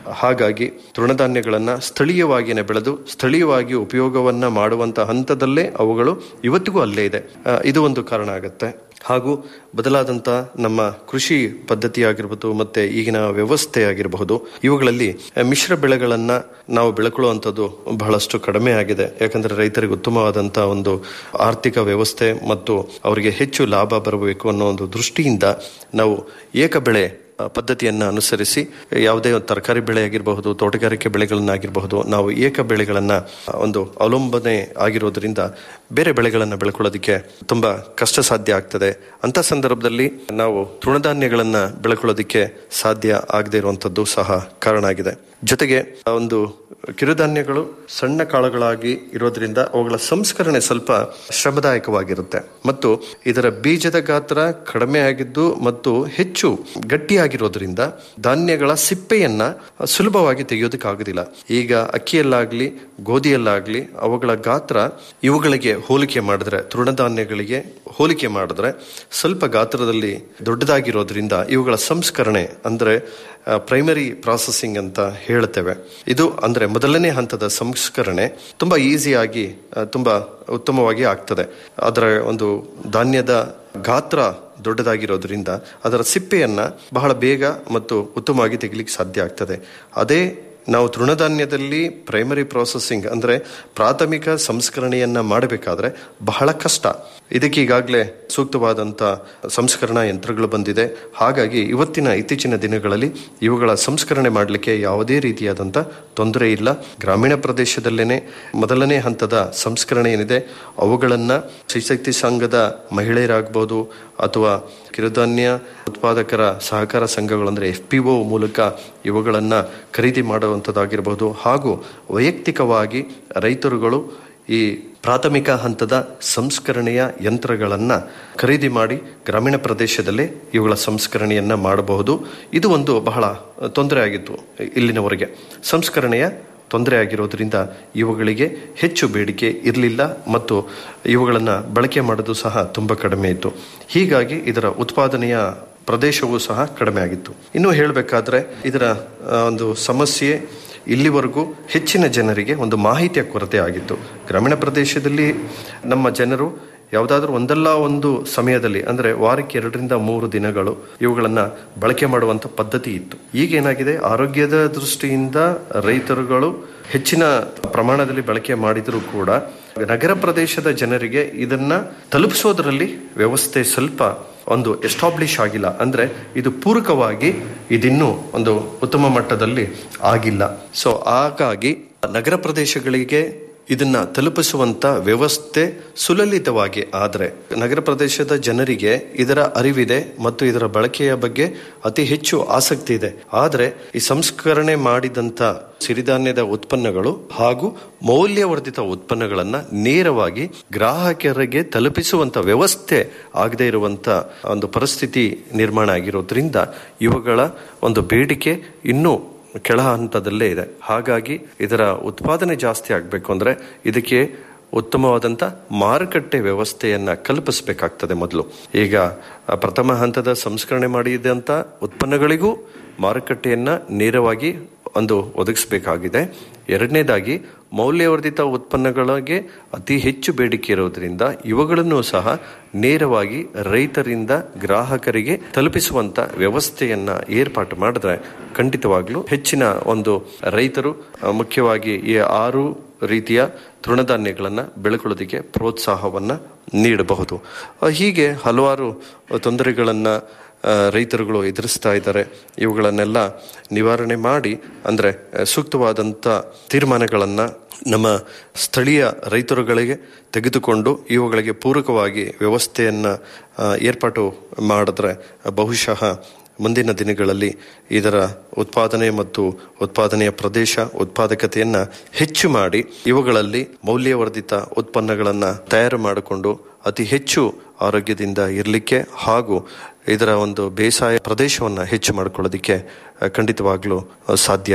ಹಾಗಾಗಿ ತೃಣಧಾನ್ಯಗಳನ್ನ ಸ್ಥಳೀಯವಾಗಿಯೇ ಬೆಳೆದು ಸ್ಥಳೀಯವಾಗಿ ಉಪಯೋಗವನ್ನ ಮಾಡುವಂತ ಹಂತದಲ್ಲೇ ಅವುಗಳು ಇವತ್ತಿಗೂ ಅಲ್ಲೇ ಇದೆ ಆ, ಇದು ಒಂದು ಕಾರಣ ಆಗುತ್ತೆ ಹಾಗೂ ಬದಲಾದಂತ ನಮ್ಮ ಕೃಷಿ ಪದ್ಧತಿ ಆಗಿರ್ಬೋದು ಮತ್ತೆ ಈಗಿನ ವ್ಯವಸ್ಥೆ ಆಗಿರಬಹುದು ಇವುಗಳಲ್ಲಿ ಆ, ಮಿಶ್ರ ಬೆಳೆಗಳನ್ನ ನಾವು ಬೆಳ್ಕೊಳ್ಳುವಂಥದ್ದು ಬಹಳಷ್ಟು ಕಡಿಮೆ ಆಗಿದೆ ಯಾಕಂದ್ರೆ ರೈತರಿಗೆ ಉತ್ತಮವಾದಂತ ಒಂದು ಆರ್ಥಿಕ ವ್ಯವಸ್ಥೆ ಮತ್ತು ಅವರಿಗೆ ಹೆಚ್ಚು ಲಾಭ ಬರಬೇಕು ಅನ್ನೋ ಒಂದು ದೃಷ್ಟಿಯಿಂದ ನಾವು ಏಕ ಬೆಳೆ ಆ, ಪದ್ಧತಿಯನ್ನ ಅನುಸರಿಸಿ ಯಾವುದೇ ಒಂದು ತರಕಾರಿ ಬೆಳೆ ಆಗಿರಬಹುದು ತೋಟಗಾರಿಕೆ ಬೆಳೆಗಳನ್ನಾಗಿರಬಹುದು ನಾವು ಏಕ ಬೆಳೆಗಳನ್ನ ಆ, ಒಂದು ಅವಲಂಬನೆ ಆಗಿರೋದ್ರಿಂದ ಬೇರೆ ಬೆಳೆಗಳನ್ನ ಬೆಳ್ಕೊಳ್ಳೋದಕ್ಕೆ ತುಂಬಾ ಕಷ್ಟ ಸಾಧ್ಯ ಆಗ್ತದೆ ಅಂತ ಸಂದರ್ಭದಲ್ಲಿ ನಾವು ತೃಣಧಾನ್ಯಗಳನ್ನ ಬೆಳ್ಕೊಳ್ಳೋದಕ್ಕೆ ಸಾಧ್ಯ ಆಗದೆ ಇರುವಂತದ್ದು ಸಹ ಕಾರಣ ಆಗಿದೆ ಜೊತೆಗೆ ಆ ಒಂದು ಕಿರುಧಾನ್ಯಗಳು ಸಣ್ಣ ಕಾಳುಗಳಾಗಿ ಇರೋದ್ರಿಂದ ಅವುಗಳ ಸಂಸ್ಕರಣೆ ಸ್ವಲ್ಪ ಶ್ರಮದಾಯಕವಾಗಿರುತ್ತೆ ಮತ್ತು ಇದರ ಬೀಜದ ಗಾತ್ರ ಕಡಿಮೆ ಆಗಿದ್ದು ಮತ್ತು ಹೆಚ್ಚು ಗಟ್ಟಿಯಾಗಿರೋದ್ರಿಂದ ಧಾನ್ಯಗಳ ಸಿಪ್ಪೆಯನ್ನ ಸುಲಭವಾಗಿ ತೆಗೆಯೋದಕ್ಕಾಗೋದಿಲ್ಲ ಈಗ ಅಕ್ಕಿಯಲ್ಲಾಗ್ಲಿ ಗೋಧಿಯಲ್ಲಾಗ್ಲಿ ಅವುಗಳ ಗಾತ್ರ ಇವುಗಳಿಗೆ ಹೋಲಿಕೆ ಮಾಡಿದ್ರೆ ತೃಣಧಾನ್ಯಗಳಿಗೆ ಹೋಲಿಕೆ ಮಾಡಿದ್ರೆ ಸ್ವಲ್ಪ ಗಾತ್ರದಲ್ಲಿ ದೊಡ್ಡದಾಗಿರೋದ್ರಿಂದ ಇವುಗಳ ಸಂಸ್ಕರಣೆ ಅಂದ್ರೆ ಪ್ರೈಮರಿ ಪ್ರಾಸೆಸಿಂಗ್ ಅಂತ ಹೇಳ್ತೇವೆ ಇದು ಅಂದ್ರೆ ಮೊದಲನೇ ಹಂತದ ಸಂಸ್ಕರಣೆ ತುಂಬಾ ಈಸಿಯಾಗಿ ಆ, ತುಂಬಾ ಉತ್ತಮವಾಗಿ ಆಗ್ತದೆ ಅದರ ಒಂದು ಧಾನ್ಯದ ಗಾತ್ರ ದೊಡ್ಡದಾಗಿರೋದ್ರಿಂದ ಅದರ ಸಿಪ್ಪೆಯನ್ನ ಬಹಳ ಬೇಗ ಮತ್ತು ಉತ್ತಮವಾಗಿ ತೆಗಿಲಿಕ್ಕೆ ಸಾಧ್ಯ ಆಗ್ತದೆ ಅದೇ ನಾವು ತೃಣಧಾನ್ಯದಲ್ಲಿ ಪ್ರೈಮರಿ ಪ್ರಾಸೆಸಿಂಗ್ ಅಂದ್ರೆ ಪ್ರಾಥಮಿಕ ಸಂಸ್ಕರಣೆಯನ್ನ ಮಾಡಬೇಕಾದ್ರೆ ಬಹಳ ಕಷ್ಟ ಇದಕ್ಕೆ ಈಗಾಗಲೇ ಸೂಕ್ತವಾದಂತ ಸಂಸ್ಕರಣಾ ಯಂತ್ರಗಳು ಬಂದಿದೆ ಹಾಗಾಗಿ ಇವತ್ತಿನ ಇತ್ತೀಚಿನ ದಿನಗಳಲ್ಲಿ ಇವುಗಳ ಸಂಸ್ಕರಣೆ ಮಾಡಲಿಕ್ಕೆ ಯಾವುದೇ ರೀತಿಯಾದಂತ ತೊಂದರೆ ಇಲ್ಲ ಗ್ರಾಮೀಣ ಪ್ರದೇಶದಲ್ಲೇನೆ ಮೊದಲನೇ ಹಂತದ ಸಂಸ್ಕರಣೆ ಏನಿದೆ ಅವುಗಳನ್ನ ಶಿಶಕ್ತಿ ಸಂಘದ ಮಹಿಳೆಯರಾಗಬಹುದು ಅಥವಾ ಕಿರುಧಾನ್ಯ ಉತ್ಪಾದಕರ ಸಹಕಾರ ಸಂಘಗಳು ಅಂದ್ರೆ ಎಫ್ ಪಿ ಒ ಮೂಲಕ ಇವುಗಳನ್ನ ಖರೀದಿ ಮಾಡುವಂಥದ್ದಾಗಿರಬಹುದು ಹಾಗೂ ವೈಯಕ್ತಿಕವಾಗಿ ರೈತರುಗಳು ಈ ಪ್ರಾಥಮಿಕ ಹಂತದ ಸಂಸ್ಕರಣೆಯ ಯಂತ್ರಗಳನ್ನ ಖರೀದಿ ಮಾಡಿ ಗ್ರಾಮೀಣ ಪ್ರದೇಶದಲ್ಲೇ ಇವುಗಳ ಸಂಸ್ಕರಣೆಯನ್ನ ಮಾಡಬಹುದು ಇದು ಒಂದು ಬಹಳ ತೊಂದರೆ ಆಗಿತ್ತು ಇಲ್ಲಿನವರೆಗೆ ಸಂಸ್ಕರಣೆಯ ತೊಂದರೆ ಆಗಿರೋದ್ರಿಂದ ಇವುಗಳಿಗೆ ಹೆಚ್ಚು ಬೇಡಿಕೆ ಇರಲಿಲ್ಲ ಮತ್ತು ಇವುಗಳನ್ನು ಬಳಕೆ ಮಾಡೋದು ಸಹ ತುಂಬ ಕಡಿಮೆ ಇತ್ತು ಹೀಗಾಗಿ ಇದರ ಉತ್ಪಾದನೆಯ ಪ್ರದೇಶವೂ ಸಹ ಕಡಿಮೆ ಆಗಿತ್ತು ಇನ್ನು ಹೇಳಬೇಕಾದ್ರೆ ಇದರ ಆ, ಒಂದು ಸಮಸ್ಯೆ ಇಲ್ಲಿವರೆಗೂ ಹೆಚ್ಚಿನ ಜನರಿಗೆ ಒಂದು ಮಾಹಿತಿಯ ಕೊರತೆ ಆಗಿತ್ತು ಗ್ರಾಮೀಣ ಪ್ರದೇಶದಲ್ಲಿ ನಮ್ಮ ಜನರು ಯಾವುದಾದ್ರೂ ಒಂದಲ್ಲ ಒಂದು ಸಮಯದಲ್ಲಿ ಅಂದ್ರೆ ವಾರಕ್ಕೆ ಎರಡರಿಂದ ಮೂರು ದಿನಗಳು ಇವುಗಳನ್ನ ಬಳಕೆ ಮಾಡುವಂತ ಪದ್ಧತಿ ಇತ್ತು ಈಗ ಏನಾಗಿದೆ ಆರೋಗ್ಯದ ದೃಷ್ಟಿಯಿಂದ ರೈತರುಗಳು ಹೆಚ್ಚಿನ ಪ್ರಮಾಣದಲ್ಲಿ ಬಳಕೆ ಮಾಡಿದರೂ ಕೂಡ ನಗರ ಪ್ರದೇಶದ ಜನರಿಗೆ ಇದನ್ನ ತಲುಪಿಸೋದ್ರಲ್ಲಿ ವ್ಯವಸ್ಥೆ ಸ್ವಲ್ಪ ಒಂದು ಎಸ್ಟಾಬ್ಲಿಷ್ ಆಗಿಲ್ಲ ಅಂದ್ರೆ ಇದು ಪೂರಕವಾಗಿ ಇದಿನ್ನೂ ಒಂದು ಉತ್ತಮ ಮಟ್ಟದಲ್ಲಿ ಆಗಿಲ್ಲ ಸೊ ಹಾಗಾಗಿ ನಗರ ಪ್ರದೇಶಗಳಿಗೆ ಇದನ್ನ ತಲುಪಿಸುವಂತ ವ್ಯವಸ್ಥೆ ಸುಲಲಿತವಾಗಿ ಆದರೆ ನಗರ ಪ್ರದೇಶದ ಜನರಿಗೆ ಇದರ ಅರಿವಿದೆ ಮತ್ತು ಇದರ ಬಳಕೆಯ ಬಗ್ಗೆ ಅತಿ ಹೆಚ್ಚು ಆಸಕ್ತಿ ಇದೆ ಆದರೆ ಈ ಸಂಸ್ಕರಣೆ ಮಾಡಿದಂತ ಸಿರಿಧಾನ್ಯದ ಉತ್ಪನ್ನಗಳು ಹಾಗೂ ಮೌಲ್ಯವರ್ಧಿತ ಉತ್ಪನ್ನಗಳನ್ನ ನೇರವಾಗಿ ಗ್ರಾಹಕರಿಗೆ ತಲುಪಿಸುವಂತ ವ್ಯವಸ್ಥೆ ಆಗದೇ ಇರುವಂತ ಒಂದು ಪರಿಸ್ಥಿತಿ ನಿರ್ಮಾಣ ಆಗಿರೋದ್ರಿಂದ ಇವುಗಳ ಒಂದು ಬೇಡಿಕೆ ಇನ್ನೂ ಕೆಳ ಹಂತದಲ್ಲೇ ಇದೆ ಹಾಗಾಗಿ ಇದರ ಉತ್ಪಾದನೆ ಜಾಸ್ತಿ ಆಗಬೇಕು ಅಂದ್ರೆ ಇದಕ್ಕೆ ಉತ್ತಮವಾದಂತ ಮಾರುಕಟ್ಟೆ ವ್ಯವಸ್ಥೆಯನ್ನ ಕಲ್ಪಿಸಬೇಕಾಗ್ತದೆ ಮೊದಲು ಈಗ ಆ, ಪ್ರಥಮ ಹಂತದ ಸಂಸ್ಕರಣೆ ಮಾಡಿದಂತ ಉತ್ಪನ್ನಗಳಿಗೂ ಮಾರುಕಟ್ಟೆಯನ್ನ ನೇರವಾಗಿ ಒಂದು ಒದಗಿಸಬೇಕಾಗಿದೆ ಎರಡನೇದಾಗಿ ಮೌಲ್ಯವರ್ಧಿತ ಉತ್ಪನ್ನಗಳಿಗೆ ಅತಿ ಹೆಚ್ಚು ಬೇಡಿಕೆ ಇರೋದ್ರಿಂದ ಇವುಗಳನ್ನು ಸಹ ನೇರವಾಗಿ ರೈತರಿಂದ ಗ್ರಾಹಕರಿಗೆ ತಲುಪಿಸುವಂತ ವ್ಯವಸ್ಥೆಯನ್ನ ಏರ್ಪಾಟು ಮಾಡಿದ್ರೆ ಖಂಡಿತವಾಗ್ಲೂ ಹೆಚ್ಚಿನ ಒಂದು ರೈತರು ಆ, ಮುಖ್ಯವಾಗಿ ಈ ಆರು ರೀತಿಯ ತೃಣಧಾನ್ಯಗಳನ್ನ ಬೆಳ್ಕೊಳ್ಳೋದಕ್ಕೆ ಪ್ರೋತ್ಸಾಹವನ್ನ ನೀಡಬಹುದು ಆ, ಹೀಗೆ ಹಲವಾರು ತೊಂದರೆಗಳನ್ನ ಆ, ರೈತರುಗಳು ಎದುರಿಸ್ತಾ ಇದ್ದಾರೆ ಇವುಗಳನ್ನೆಲ್ಲ ನಿವಾರಣೆ ಮಾಡಿ ಅಂದ್ರೆ ಆ, ಸೂಕ್ತವಾದಂತ ತೀರ್ಮಾನಗಳನ್ನ ನಮ್ಮ ಸ್ಥಳೀಯ ರೈತರುಗಳಿಗೆ ತೆಗೆದುಕೊಂಡು ಇವುಗಳಿಗೆ ಪೂರಕವಾಗಿ ವ್ಯವಸ್ಥೆಯನ್ನ ಆ, ಏರ್ಪಾಟು ಮಾಡಿದ್ರೆ ಬಹುಶಃ ಮುಂದಿನ ದಿನಗಳಲ್ಲಿ ಇದರ ಉತ್ಪಾದನೆ ಮತ್ತು ಉತ್ಪಾದನೆಯ ಪ್ರದೇಶ ಉತ್ಪಾದಕತೆಯನ್ನ ಹೆಚ್ಚು ಮಾಡಿ ಇವುಗಳಲ್ಲಿ ಮೌಲ್ಯವರ್ಧಿತ ಉತ್ಪನ್ನಗಳನ್ನ ತಯಾರು ಮಾಡಿಕೊಂಡು ಅತಿ ಹೆಚ್ಚು ಆರೋಗ್ಯದಿಂದ ಇರಲಿಕ್ಕೆ ಹಾಗೂ ಇದರ ಒಂದು ಬೇಸಾಯ ಪ್ರದೇಶವನ್ನ ಹೆಚ್ಚು ಮಾಡಿಕೊಳ್ಳೋದಕ್ಕೆ ಆ, ಖಂಡಿತವಾಗ್ಲೂ ಆ, ಸಾಧ್ಯ ಇದೆ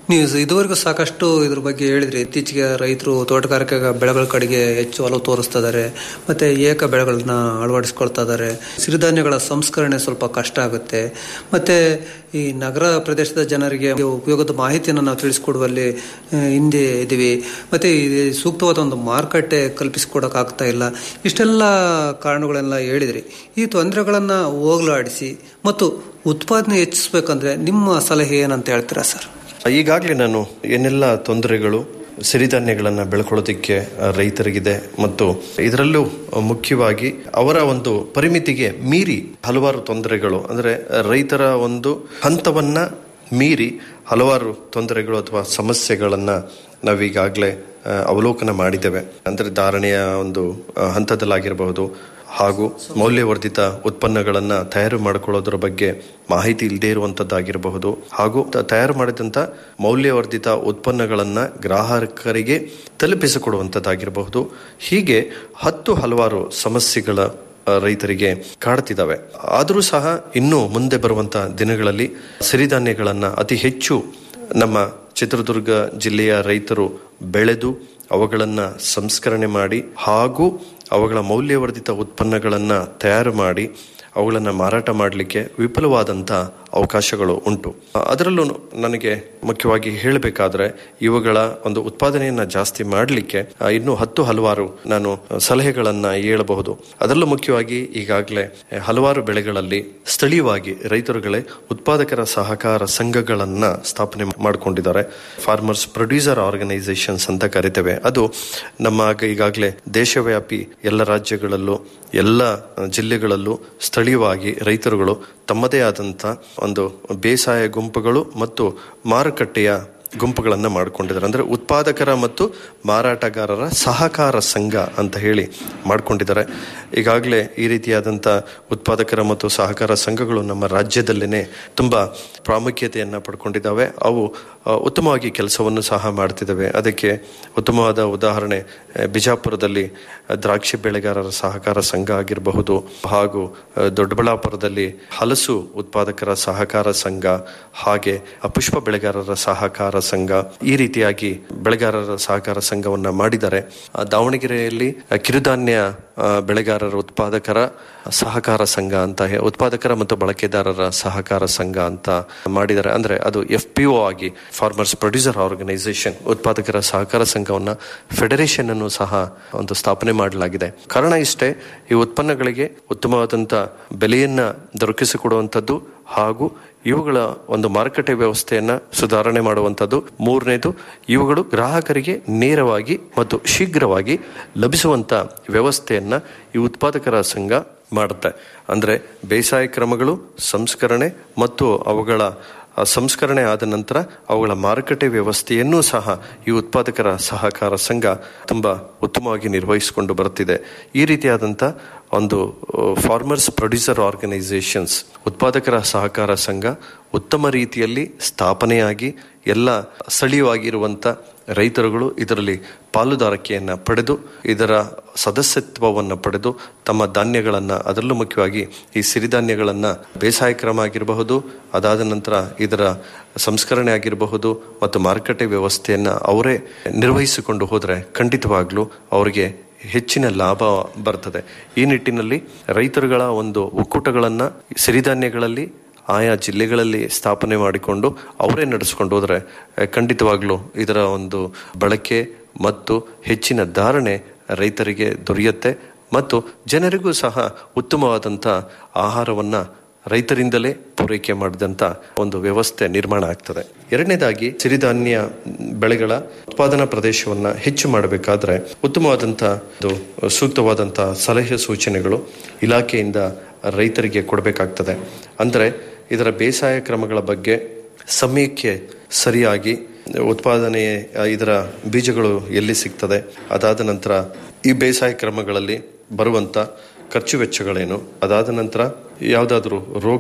ನೀವು ಇದುವರೆಗೂ ಸಾಕಷ್ಟು ಇದ್ರ ಬಗ್ಗೆ ಹೇಳಿದ್ರಿ ಇತ್ತೀಚೆಗೆ ರೈತರು ತೋಟಗಾರಿಕೆ ಬೆಳೆಗಳ ಕಡೆಗೆ ಹೆಚ್ಚು ಒಲವು ತೋರಿಸ್ತಾ ಇದ್ದಾರೆ ಮತ್ತೆ ಏಕ ಬೆಳೆಗಳನ್ನ ಅಳವಡಿಸ್ಕೊಳ್ತಾ ಇದ್ದಾರೆ ಸಿರಿಧಾನ್ಯಗಳ ಸಂಸ್ಕರಣೆ ಸ್ವಲ್ಪ ಕಷ್ಟ ಆಗುತ್ತೆ ಮತ್ತೆ ಈ ನಗರ ಪ್ರದೇಶದ ಜನರಿಗೆ ಉಪಯೋಗದ ಮಾಹಿತಿಯನ್ನು ನಾವು ತಿಳಿಸ್ಕೊಡುವಲ್ಲಿ ಆ, ಹಿಂದೆ ಇದ್ದೀವಿ ಮತ್ತೆ ಈ ಸೂಕ್ತವಾದ ಒಂದು ಮಾರುಕಟ್ಟೆ ಕಲ್ಪಿಸಿಕೊಡಕ್ ಆಗ್ತಾ ಇಲ್ಲ ಇಷ್ಟೆಲ್ಲ ಕಾರಣಗಳೆಲ್ಲ ಹೇಳಿದ್ರಿ ಈ ತೊಂದರೆಗಳನ್ನ ಹೋಗಲಾಡಿಸಿ ಮತ್ತು ಉತ್ಪಾದನೆ ಹೆಚ್ಚಿಸ್ಬೇಕಂದ್ರೆ ನಿಮ್ಮ ಸಲಹೆ ಏನಂತ ಹೇಳ್ತೀರಾ ಸರ್ ಈಗಾಗಲೇ ನಾನು ಏನೆಲ್ಲ ತೊಂದರೆಗಳು ಸಿರಿಧಾನ್ಯಗಳನ್ನು ಬೆಳ್ಕೊಳ್ಳೋದಕ್ಕೆ ಆ, ರೈತರಿಗಿದೆ ಮತ್ತು ಇದರಲ್ಲೂ ಮುಖ್ಯವಾಗಿ ಅವರ ಒಂದು ಪರಿಮಿತಿಗೆ ಮೀರಿ ಹಲವಾರು ತೊಂದರೆಗಳು ಅಂದರೆ ರೈತರ ಒಂದು ಹಂತವನ್ನ ಮೀರಿ ಹಲವಾರು ತೊಂದರೆಗಳು ಅಥವಾ ಸಮಸ್ಯೆಗಳನ್ನು ನಾವೀಗಾಗಲೇ ಆ, ಅವಲೋಕನ ಮಾಡಿದ್ದೇವೆ ಅಂದರೆ ಧಾರಣೆಯ ಒಂದು ಆ, ಹಂತದಲ್ಲಾಗಿರಬಹುದು ಹಾಗೂ ಮೌಲ್ಯವರ್ಧಿತ ಉತ್ಪನ್ನಗಳನ್ನು ತಯಾರು ಮಾಡಿಕೊಳ್ಳೋದ್ರ ಬಗ್ಗೆ ಮಾಹಿತಿ ಇಲ್ಲದೇ ಇರುವಂಥದ್ದಾಗಿರಬಹುದು ಹಾಗೂ ತ- ತಯಾರು ಮಾಡಿದಂಥ ಮೌಲ್ಯವರ್ಧಿತ ಉತ್ಪನ್ನಗಳನ್ನು ಗ್ರಾಹಕರಿಗೆ ತಲುಪಿಸಿಕೊಡುವಂಥದ್ದಾಗಿರಬಹುದು ಹೀಗೆ ಹತ್ತು ಹಲವಾರು ಸಮಸ್ಯೆಗಳ ಆ, ರೈತರಿಗೆ ಕಾಡ್ತಿದ್ದಾವೆ ಆದರೂ ಸಹ ಇನ್ನೂ ಮುಂದೆ ಬರುವಂತ ದಿನಗಳಲ್ಲಿ ಸಿರಿಧಾನ್ಯಗಳನ್ನು ಅತಿ ಹೆಚ್ಚು ನಮ್ಮ ಚಿತ್ರದುರ್ಗ ಜಿಲ್ಲೆಯ ರೈತರು ಬೆಳೆದು ಅವುಗಳನ್ನು ಸಂಸ್ಕರಣೆ ಮಾಡಿ ಹಾಗೂ ಅವುಗಳ ಮೌಲ್ಯವರ್ಧಿತ ಉತ್ಪನ್ನಗಳನ್ನು ತಯಾರು ಮಾಡಿ ಅವುಗಳನ್ನು ಮಾರಾಟ ಮಾಡಲಿಕ್ಕೆ ವಿಪುಲವಾದಂಥ ಅವಕಾಶಗಳು ಉಂಟು ಅದರಲ್ಲೂ ನನಗೆ ಮುಖ್ಯವಾಗಿ ಹೇಳಬೇಕಾದ್ರೆ ಇವುಗಳ ಒಂದು ಉತ್ಪಾದನೆಯನ್ನ ಜಾಸ್ತಿ ಮಾಡಲಿಕ್ಕೆ ಇನ್ನೂ ಹತ್ತು ಹಲವಾರು ನಾನು ಸಲಹೆಗಳನ್ನ ಹೇಳಬಹುದು ಅದರಲ್ಲೂ ಮುಖ್ಯವಾಗಿ ಈಗಾಗಲೇ ಹಲವಾರು ಬೆಳೆಗಳಲ್ಲಿ ಸ್ಥಳೀಯವಾಗಿ ರೈತರುಗಳೇ ಉತ್ಪಾದಕರ ಸಹಕಾರ ಸಂಘಗಳನ್ನ ಸ್ಥಾಪನೆ ಮಾಡಿಕೊಂಡಿದ್ದಾರೆ ಫಾರ್ಮರ್ಸ್ ಪ್ರೊಡ್ಯೂಸರ್ ಆರ್ಗನೈಸೇಷನ್ಸ್ ಅಂತ ಕರಿತೇವೆ ಅದು ನಮ್ಮ ಈಗಾಗಲೇ ದೇಶವ್ಯಾಪಿ ಎಲ್ಲ ರಾಜ್ಯಗಳಲ್ಲೂ ಎಲ್ಲ ಜಿಲ್ಲೆಗಳಲ್ಲೂ ಸ್ಥಳೀಯವಾಗಿ ರೈತರುಗಳು ತಮ್ಮದೇ ಆದಂಥ ಒಂದು ಬೇಸಾಯ ಗುಂಪುಗಳು ಮತ್ತು ಮಾರುಕಟ್ಟೆಯ ಗುಂಪುಗಳನ್ನು ಮಾಡಿಕೊಂಡಿದ್ದಾರೆ ಅಂದರೆ ಉತ್ಪಾದಕರ ಮತ್ತು ಮಾರಾಟಗಾರರ ಸಹಕಾರ ಸಂಘ ಅಂತ ಹೇಳಿ ಮಾಡಿಕೊಂಡಿದ್ದಾರೆ ಈಗಾಗಲೇ ಈ ರೀತಿಯಾದಂಥ ಉತ್ಪಾದಕರ ಮತ್ತು ಸಹಕಾರ ಸಂಘಗಳು ನಮ್ಮ ರಾಜ್ಯದಲ್ಲೇ ತುಂಬ ಪ್ರಾಮುಖ್ಯತೆಯನ್ನು ಪಡ್ಕೊಂಡಿದ್ದಾವೆ ಅವು ಆ, ಉತ್ತಮವಾಗಿ ಕೆಲಸವನ್ನು ಸಹ ಮಾಡ್ತಿದ್ದಾವೆ ಅದಕ್ಕೆ ಉತ್ತಮವಾದ ಉದಾಹರಣೆ ಆ, ಬಿಜಾಪುರದಲ್ಲಿ ಆ, ದ್ರಾಕ್ಷಿ ಬೆಳೆಗಾರರ ಸಹಕಾರ ಸಂಘ ಆಗಿರಬಹುದು ಹಾಗೂ ಆ, ದೊಡ್ಡಬಳ್ಳಾಪುರದಲ್ಲಿ ಹಲಸು ಉತ್ಪಾದಕರ ಸಹಕಾರ ಸಂಘ ಹಾಗೆ ಆ, ಪುಷ್ಪ ಬೆಳೆಗಾರರ ಸಹಕಾರ ಸಂಘ ಈ ರೀತಿಯಾಗಿ ಬೆಳೆಗಾರರ ಸಹಕಾರ ಸಂಘವನ್ನ ಮಾಡಿದ್ದಾರೆ ಆ, ದಾವಣಗೆರೆಯಲ್ಲಿ ಆ, ಕಿರುಧಾನ್ಯ ಆ, ಬೆಳೆಗಾರರ ಉತ್ಪಾದಕರ ಸಹಕಾರ ಸಂಘ ಅಂತ ಹೇ- ಉತ್ಪಾದಕರ ಮತ್ತು ಬಳಕೆದಾರರ ಸಹಕಾರ ಸಂಘ ಅಂತ ಮಾಡಿದ್ದಾರೆ ಅಂದ್ರೆ ಅದು ಎಫ್ ಪಿ ಒ ಆಗಿ ಫಾರ್ಮರ್ಸ್ ಪ್ರೊಡ್ಯೂಸರ್ ಆರ್ಗನೈಸೇಷನ್ ಉತ್ಪಾದಕರ ಸಹಕಾರ ಸಂಘವನ್ನ ಫೆಡರೇಷನ್ ಅನ್ನು ಸಹ ಒಂದು ಸ್ಥಾಪನೆ ಮಾಡಲಾಗಿದೆ ಕಾರಣ ಇಷ್ಟೇ ಈ ಉತ್ಪನ್ನಗಳಿಗೆ ಉತ್ತಮವಾದಂತ ಬೆಲೆಯನ್ನ ದೊರಕಿಸಿಕೊಡುವಂಥದ್ದು ಹಾಗೂ ಇವುಗಳ ಒಂದು ಮಾರುಕಟ್ಟೆ ವ್ಯವಸ್ಥೆಯನ್ನ ಸುಧಾರಣೆ ಮಾಡುವಂಥದ್ದು ಮೂರನೇದು ಇವುಗಳು ಗ್ರಾಹಕರಿಗೆ ನೇರವಾಗಿ ಮತ್ತು ಶೀಘ್ರವಾಗಿ ಲಭಿಸುವಂತ ವ್ಯವಸ್ಥೆಯನ್ನ ಈ ಉತ್ಪಾದಕರ ಸಂಘ ಮಾಡುತ್ತೆ ಅಂದ್ರೆ ಬೇಸಾಯ ಕ್ರಮಗಳು ಸಂಸ್ಕರಣೆ ಮತ್ತು ಅವುಗಳ ಆ, ಸಂಸ್ಕರಣೆ ಆದ ನಂತರ ಅವುಗಳ ಮಾರುಕಟ್ಟೆ ವ್ಯವಸ್ಥೆಯನ್ನೂ ಸಹ ಈ ಉತ್ಪಾದಕರ ಸಹಕಾರ ಸಂಘ ತುಂಬಾ ಉತ್ತಮವಾಗಿ ನಿರ್ವಹಿಸಿಕೊಂಡು ಬರುತ್ತಿದೆ ಈ ರೀತಿಯಾದಂಥ ಒಂದು ಫಾರ್ಮರ್ಸ್ ಪ್ರೊಡ್ಯೂಸರ್ ಆರ್ಗನೈಸೇಷನ್ಸ್ ಉತ್ಪಾದಕರ ಸಹಕಾರ ಸಂಘ ಉತ್ತಮ ರೀತಿಯಲ್ಲಿ ಸ್ಥಾಪನೆಯಾಗಿ ಎಲ್ಲ ಸ್ಥಳೀಯವಾಗಿರುವಂಥ ರೈತರುಗಳು ಇದರಲ್ಲಿ ಪಾಲುದಾರಿಕೆಯನ್ನು ಪಡೆದು ಇದರ ಸದಸ್ಯತ್ವವನ್ನು ಪಡೆದು ತಮ್ಮ ಧಾನ್ಯಗಳನ್ನು ಅದರಲ್ಲೂ ಮುಖ್ಯವಾಗಿ ಈ ಸಿರಿಧಾನ್ಯಗಳನ್ನು ಬೇಸಾಯ ಕ್ರಮ ಆಗಿರಬಹುದು ಅದಾದ ನಂತರ ಇದರ ಸಂಸ್ಕರಣೆ ಆಗಿರಬಹುದು ಮತ್ತು ಮಾರುಕಟ್ಟೆ ವ್ಯವಸ್ಥೆಯನ್ನು ಅವರೇ ನಿರ್ವಹಿಸಿಕೊಂಡು ಹೋದರೆ ಖಂಡಿತವಾಗ್ಲೂ ಅವರಿಗೆ ಹೆಚ್ಚಿನ ಲಾಭ ಬರ್ತದೆ ಈ ನಿಟ್ಟಿನಲ್ಲಿ ರೈತರುಗಳ ಒಂದು ಒಕ್ಕೂಟಗಳನ್ನು ಸಿರಿಧಾನ್ಯಗಳಲ್ಲಿ ಆಯಾ ಜಿಲ್ಲೆಗಳಲ್ಲಿ ಸ್ಥಾಪನೆ ಮಾಡಿಕೊಂಡು ಅವರೇ ನಡೆಸ್ಕೊಂಡು ಹೋದರೆ ಆ, ಖಂಡಿತವಾಗ್ಲೂ ಇದರ ಒಂದು ಬಳಕೆ ಮತ್ತು ಹೆಚ್ಚಿನ ಧಾರಣೆ ರೈತರಿಗೆ ದೊರೆಯುತ್ತೆ ಮತ್ತು ಜನರಿಗೂ ಸಹ ಉತ್ತಮವಾದಂಥ ಆಹಾರವನ್ನ ರೈತರಿಂದಲೇ ಪೂರೈಕೆ ಮಾಡಿದಂಥ ಒಂದು ವ್ಯವಸ್ಥೆ ನಿರ್ಮಾಣ ಆಗ್ತದೆ ಎರಡನೇದಾಗಿ ಸಿರಿಧಾನ್ಯ ಬೆಳೆಗಳ ಉತ್ಪಾದನಾ ಪ್ರದೇಶವನ್ನ ಹೆಚ್ಚು ಮಾಡಬೇಕಾದ್ರೆ ಉತ್ತಮವಾದಂಥ ಒಂದು ಸೂಕ್ತವಾದಂಥ ಸಲಹೆ ಸೂಚನೆಗಳು ಇಲಾಖೆಯಿಂದ ರೈತರಿಗೆ ಕೊಡಬೇಕಾಗ್ತದೆ ಅಂದರೆ ಇದರ ಬೇಸಾಯ ಕ್ರಮಗಳ ಬಗ್ಗೆ ಸಮಯಕ್ಕೆ ಸರಿಯಾಗಿ ಉತ್ಪಾದನೆ ಆ, ಇದರ ಬೀಜಗಳು ಎಲ್ಲಿ ಸಿಗ್ತದೆ ಅದಾದ ನಂತರ ಈ ಬೇಸಾಯ ಕ್ರಮಗಳಲ್ಲಿ ಬರುವಂತ ಖರ್ಚು ವೆಚ್ಚಗಳೇನು ಅದಾದ ನಂತರ ಯಾವುದಾದ್ರೂ ರೋಗ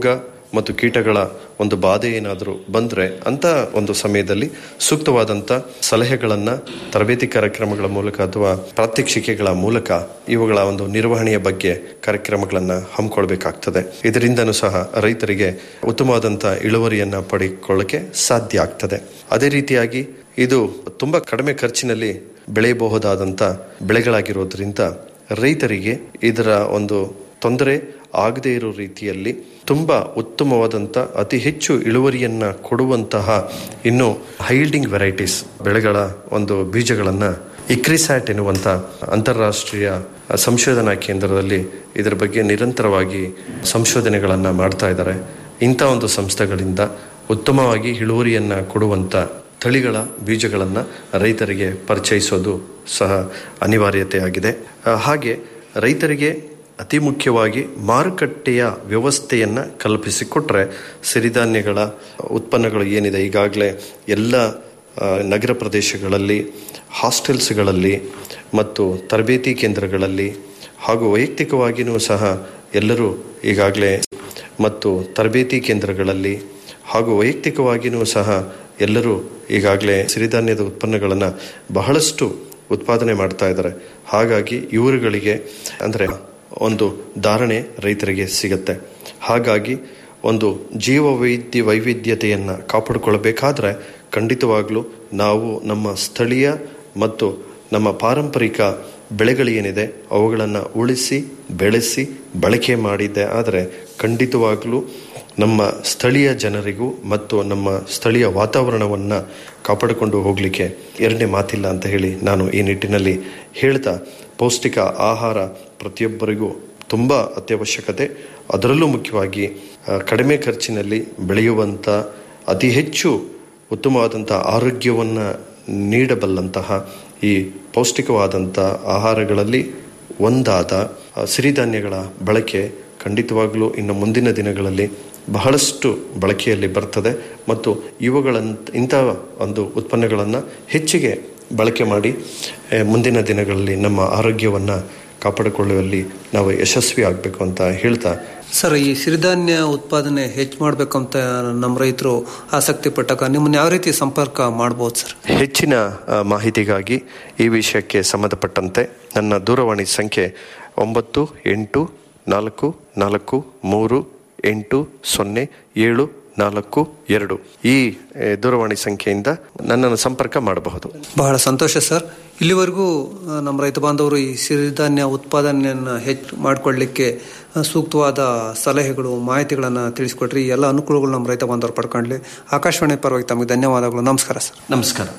ಮತ್ತು ಕೀಟಗಳ ಒಂದು ಬಾಧೆ ಏನಾದರೂ ಬಂದರೆ ಅಂತ ಒಂದು ಸಮಯದಲ್ಲಿ ಸೂಕ್ತವಾದಂಥ ಸಲಹೆಗಳನ್ನು ತರಬೇತಿ ಕಾರ್ಯಕ್ರಮಗಳ ಮೂಲಕ ಅಥವಾ ಪ್ರಾತ್ಯಕ್ಷಿಕೆಗಳ ಮೂಲಕ ಇವುಗಳ ಒಂದು ನಿರ್ವಹಣೆಯ ಬಗ್ಗೆ ಕಾರ್ಯಕ್ರಮಗಳನ್ನು ಹಮ್ಮಿಕೊಳ್ಬೇಕಾಗ್ತದೆ ಇದರಿಂದನೂ ಸಹ ರೈತರಿಗೆ ಉತ್ತಮವಾದಂಥ ಇಳುವರಿಯನ್ನು ಪಡೆದುಕೊಳ್ಳಕ್ಕೆ ಸಾಧ್ಯ ಆಗ್ತದೆ ಅದೇ ರೀತಿಯಾಗಿ ಇದು ತುಂಬ ಕಡಿಮೆ ಖರ್ಚಿನಲ್ಲಿ ಬೆಳೆಯಬಹುದಾದಂಥ ಬೆಳೆಗಳಾಗಿರೋದ್ರಿಂದ ರೈತರಿಗೆ ಇದರ ಒಂದು ತೊಂದರೆ ಆಗದೇ ಇರೋ ರೀತಿಯಲ್ಲಿ ತುಂಬ ಉತ್ತಮವಾದಂಥ ಅತಿ ಹೆಚ್ಚು ಇಳುವರಿಯನ್ನ ಕೊಡುವಂತಹ ಇನ್ನು ಹೈಲ್ಡಿಂಗ್ ವೆರೈಟೀಸ್ ಬೆಳೆಗಳ ಒಂದು ಬೀಜಗಳನ್ನು ಇಕ್ರಿಸ್ಯಾಟ್ ಎನ್ನುವಂಥ ಅಂತಾರಾಷ್ಟ್ರೀಯ ಸಂಶೋಧನಾ ಕೇಂದ್ರದಲ್ಲಿ ಇದರ ಬಗ್ಗೆ ನಿರಂತರವಾಗಿ ಸಂಶೋಧನೆಗಳನ್ನು ಮಾಡ್ತಾ ಇದ್ದಾರೆ ಇಂಥ ಒಂದು ಸಂಸ್ಥೆಗಳಿಂದ ಉತ್ತಮವಾಗಿ ಇಳುವರಿಯನ್ನ ಕೊಡುವಂಥ ತಳಿಗಳ ಬೀಜಗಳನ್ನು ರೈತರಿಗೆ ಪರಿಚಯಿಸೋದು ಸಹ ಅನಿವಾರ್ಯತೆಯಾಗಿದೆ ಆ, ಹಾಗೆ ರೈತರಿಗೆ ಅತಿ ಮುಖ್ಯವಾಗಿ ಮಾರುಕಟ್ಟೆಯ ವ್ಯವಸ್ಥೆಯನ್ನು ಕಲ್ಪಿಸಿಕೊಟ್ರೆ ಸಿರಿಧಾನ್ಯಗಳ ಉತ್ಪನ್ನಗಳು ಏನಿದೆ ಈಗಾಗಲೇ ಎಲ್ಲ ಆ, ನಗರ ಪ್ರದೇಶಗಳಲ್ಲಿ ಹಾಸ್ಟೆಲ್ಸ್ಗಳಲ್ಲಿ ಮತ್ತು ತರಬೇತಿ ಕೇಂದ್ರಗಳಲ್ಲಿ ಹಾಗೂ ವೈಯಕ್ತಿಕವಾಗಿಯೂ ಸಹ ಎಲ್ಲರೂ ಈಗಾಗಲೇ ಮತ್ತು ತರಬೇತಿ ಕೇಂದ್ರಗಳಲ್ಲಿ ಹಾಗೂ ವೈಯಕ್ತಿಕವಾಗಿಯೂ ಸಹ ಎಲ್ಲರೂ ಈಗಾಗಲೇ ಸಿರಿಧಾನ್ಯದ ಉತ್ಪನ್ನಗಳನ್ನು ಬಹಳಷ್ಟು ಉತ್ಪಾದನೆ ಮಾಡ್ತಾ ಇದ್ದಾರೆ ಹಾಗಾಗಿ ಇವರುಗಳಿಗೆ ಅಂದರೆ ಒಂದು ಧಾರಣೆ ರೈತರಿಗೆ ಸಿಗುತ್ತೆ ಹಾಗಾಗಿ ಒಂದು ಜೀವ ವೈದ್ಯ ವೈವಿಧ್ಯತೆಯನ್ನು ಕಾಪಾಡಿಕೊಳ್ಬೇಕಾದ್ರೆ ಖಂಡಿತವಾಗ್ಲೂ ನಾವು ನಮ್ಮ ಸ್ಥಳೀಯ ಮತ್ತು ನಮ್ಮ ಪಾರಂಪರಿಕ ಬೆಳೆಗಳೇನಿದೆ ಅವುಗಳನ್ನು ಉಳಿಸಿ ಬೆಳೆಸಿ ಬಳಕೆ ಮಾಡಿದ್ದೆ ಆದರೆ ಖಂಡಿತವಾಗ್ಲೂ ನಮ್ಮ ಸ್ಥಳೀಯ ಜನರಿಗೂ ಮತ್ತು ನಮ್ಮ ಸ್ಥಳೀಯ ವಾತಾವರಣವನ್ನು ಕಾಪಾಡಿಕೊಂಡು ಹೋಗಲಿಕ್ಕೆ ಎರಡನೇ ಮಾತಿಲ್ಲ ಅಂತ ಹೇಳಿ ನಾನು ಈ ನಿಟ್ಟಿನಲ್ಲಿ ಹೇಳ್ತಾ ಪೌಷ್ಟಿಕ ಆಹಾರ ಪ್ರತಿಯೊಬ್ಬರಿಗೂ ತುಂಬ ಅತ್ಯವಶ್ಯಕತೆ ಅದರಲ್ಲೂ ಮುಖ್ಯವಾಗಿ ಆ, ಕಡಿಮೆ ಖರ್ಚಿನಲ್ಲಿ ಬೆಳೆಯುವಂಥ ಅತಿ ಹೆಚ್ಚು ಉತ್ತಮವಾದಂಥ ಆರೋಗ್ಯವನ್ನು ನೀಡಬಲ್ಲಂತಹ ಈ ಪೌಷ್ಟಿಕವಾದಂಥ ಆಹಾರಗಳಲ್ಲಿ ಒಂದಾದ ಆ, ಸಿರಿಧಾನ್ಯಗಳ ಬಳಕೆ ಖಂಡಿತವಾಗಲೂ ಇನ್ನು ಮುಂದಿನ ದಿನಗಳಲ್ಲಿ ಬಹಳಷ್ಟು ಬಳಕೆಯಲ್ಲಿ ಬರ್ತದೆ ಮತ್ತು ಇವುಗಳಂತ ಇಂಥ ಒಂದು ಉತ್ಪನ್ನಗಳನ್ನು ಹೆಚ್ಚಿಗೆ ಬಳಕೆ ಮಾಡಿ ಆ, ಮುಂದಿನ ದಿನಗಳಲ್ಲಿ ನಮ್ಮ ಆರೋಗ್ಯವನ್ನು ಕಾಪಾಡಿಕೊಳ್ಳುವಲ್ಲಿ ನಾವು ಯಶಸ್ವಿ ಆಗಬೇಕು ಅಂತ ಹೇಳ್ತಾ ಸರ್ ಈ ಸಿರಿಧಾನ್ಯ ಉತ್ಪಾದನೆ ಹೆಚ್ಚು ಮಾಡಬೇಕಂತ ನಮ್ಮ ರೈತರು ಆಸಕ್ತಿ ಪಟ್ಟಾಗ ನಿಮ್ಮನ್ನ ಯಾವ ರೀತಿ ಸಂಪರ್ಕ ಮಾಡ್ಬೋದು ಸರ್ ಹೆಚ್ಚಿನ ಆ, ಮಾಹಿತಿಗಾಗಿ ಈ ವಿಷಯಕ್ಕೆ ಸಂಬಂಧಪಟ್ಟಂತೆ ನನ್ನ ದೂರವಾಣಿ ಸಂಖ್ಯೆ ಒಂಬತ್ತು ಎಂಟು ನಾಲ್ಕು ನಾಲ್ಕು ಮೂರು ಎಂಟು ಸೊನ್ನೆ ಏಳು ನಾಲ್ಕು ಎರಡು ಈ ಆ, ದೂರವಾಣಿ ಸಂಖ್ಯೆಯಿಂದ ನನ್ನನ್ನು ಸಂಪರ್ಕ ಮಾಡಬಹುದು ಬಹಳ ಸಂತೋಷ ಸರ್ ಇಲ್ಲಿವರೆಗೂ ಆ, ನಮ್ಮ ರೈತ ಬಾಂಧವರು ಈ ಸಿರಿಧಾನ್ಯ ಉತ್ಪಾದನೆಯನ್ನು ಹೆಚ್ಚು ಮಾಡಿಕೊಳ್ಳಿಕ್ಕೆ ಆ, ಸೂಕ್ತವಾದ ಸಲಹೆಗಳು ಮಾಹಿತಿಗಳನ್ನು ತಿಳಿಸ್ಕೊಟ್ರಿ ಈ ಎಲ್ಲ ಅನುಕೂಲಗಳು ನಮ್ಮ ರೈತ ಬಾಂಧವರು ಪಡ್ಕೊಂಡ್ಲಿ ಆಕಾಶವಾಣಿ ಪರವಾಗಿ ತಮಗೆ ಧನ್ಯವಾದಗಳು ನಮಸ್ಕಾರ ಸರ್ ನಮಸ್ಕಾರ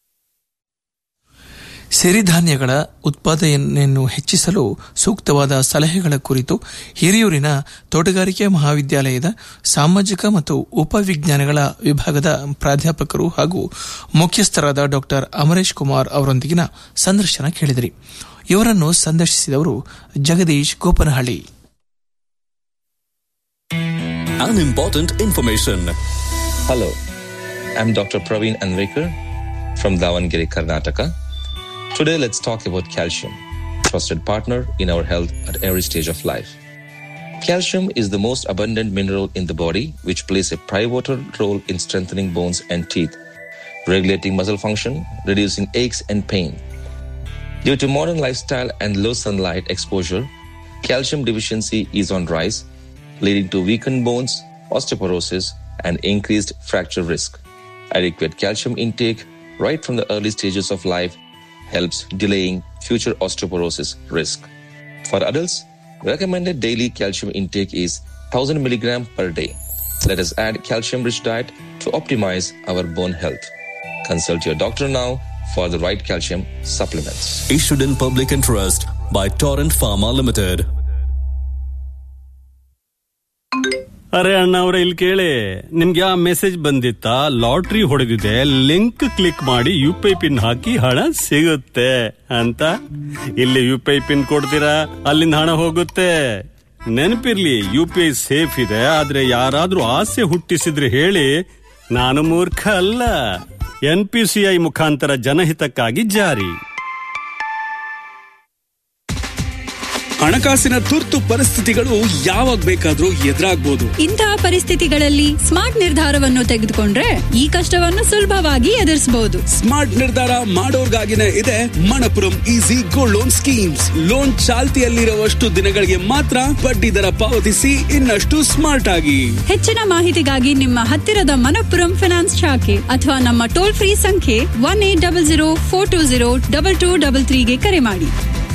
ಸಿರಿಧಾನ್ಯಗಳ ಉತ್ಪಾದನೆಯನ್ನು ಹೆಚ್ಚಿಸಲು ಸೂಕ್ತವಾದ ಸಲಹೆಗಳ ಕುರಿತು ಹಿರಿಯೂರಿನ ತೋಟಗಾರಿಕೆ ಮಹಾವಿದ್ಯಾಲಯದ ಸಾಮಾಜಿಕ ಮತ್ತು ಉಪವಿಜ್ಞಾನಗಳ ವಿಭಾಗದ ಪ್ರಾಧ್ಯಾಪಕರು ಹಾಗೂ ಮುಖ್ಯಸ್ಥರಾದ ಡಾಕ್ಟರ್ ಅಮರೇಶ್ ಕುಮಾರ್ ಅವರೊಂದಿಗಿನ ಸಂದರ್ಶನ ಕೇಳಿದಿರಿ ಇವರನ್ನು ಸಂದರ್ಶಿಸಿದವರು Jagadish Gopanahalli An important information. Hello, I'm Dr. Praveen Anvekar from Davangere, Karnataka. Today, let's talk about calcium, trusted partner in our health at every stage of life. Calcium is the most abundant mineral in the body, which plays a pivotal role in strengthening bones and teeth, regulating muscle function, reducing aches and pain. Due to modern lifestyle and low sunlight exposure, calcium deficiency is on rise, leading to weakened bones, osteoporosis, and increased fracture risk. Adequate calcium intake right from the early stages of life helps delaying future osteoporosis risk. For adults, recommended daily calcium intake is 1000 milligram per day. Let us add calcium rich diet to optimize our bone health. Consult your doctor now for the right calcium supplements. Issued in public interest by Torrent Pharma Limited. ಅರೆ ಅಣ್ಣ ಅವ್ರೆ ಇಲ್ಲಿ ಕೇಳಿ ನಿಮ್ಗೆ ಆ message ಬಂದಿತ್ತಾ lottery ಹೊಡೆದಿದೆ link click ಮಾಡಿ ಯು ಪಿ ಐ ಪಿನ್ ಹಾಕಿ ಹಣ ಸಿಗುತ್ತೆ ಅಂತ ಇಲ್ಲಿ ಯು ಪಿ ಐ ಪಿನ್ ಕೊಡ್ತೀರಾ ಅಲ್ಲಿಂದ ಹಣ ಹೋಗುತ್ತೆ ನೆನಪಿರ್ಲಿ ಯು ಪಿ ಐ ಸೇಫ್ ಇದೆ ಆದ್ರೆ ಯಾರಾದ್ರೂ ಆಸೆ ಹುಟ್ಟಿಸಿದ್ರೆ ಹೇಳಿ ನಾನು ಮೂರ್ಖ ಅಲ್ಲ ಎನ್ ಪಿ ಸಿ ಐ ಮುಖಾಂತರ ಜನಹಿತಕ್ಕಾಗಿ ಜಾರಿ ಹಣಕಾಸಿನ ತುರ್ತು ಪರಿಸ್ಥಿತಿಗಳು ಯಾವಾಗ ಬೇಕಾದ್ರೂ ಎದುರಾಗ್ಬೋದು ಇಂತಹ ಪರಿಸ್ಥಿತಿಗಳಲ್ಲಿ ಸ್ಮಾರ್ಟ್ ನಿರ್ಧಾರವನ್ನು ತೆಗೆದುಕೊಂಡ್ರೆ ಈ ಕಷ್ಟವನ್ನು ಸುಲಭವಾಗಿ ಎದುರಿಸಬಹುದು ಸ್ಮಾರ್ಟ್ ನಿರ್ಧಾರ ಮಾಡೋರ್ಗಾಗಿನೇ ಇದೆ Manappuram easy gold loan schemes loan ಚಾಲ್ತಿಯಲ್ಲಿರುವಷ್ಟು ದಿನಗಳಿಗೆ ಮಾತ್ರ ಬಡ್ಡಿ ದರ ಪಾವತಿಸಿ ಇನ್ನಷ್ಟು ಸ್ಮಾರ್ಟ್ ಆಗಿ ಹೆಚ್ಚಿನ ಮಾಹಿತಿಗಾಗಿ ನಿಮ್ಮ ಹತ್ತಿರದ ಮನಪ್ಪುರಂ ಫೈನಾನ್ಸ್ ಶಾಖೆ ಅಥವಾ ನಮ್ಮ ಟೋಲ್ ಫ್ರೀ ಸಂಖ್ಯೆ one eight double zero four two zero double two double ತ್ರೀಗೆ ಕರೆ ಮಾಡಿ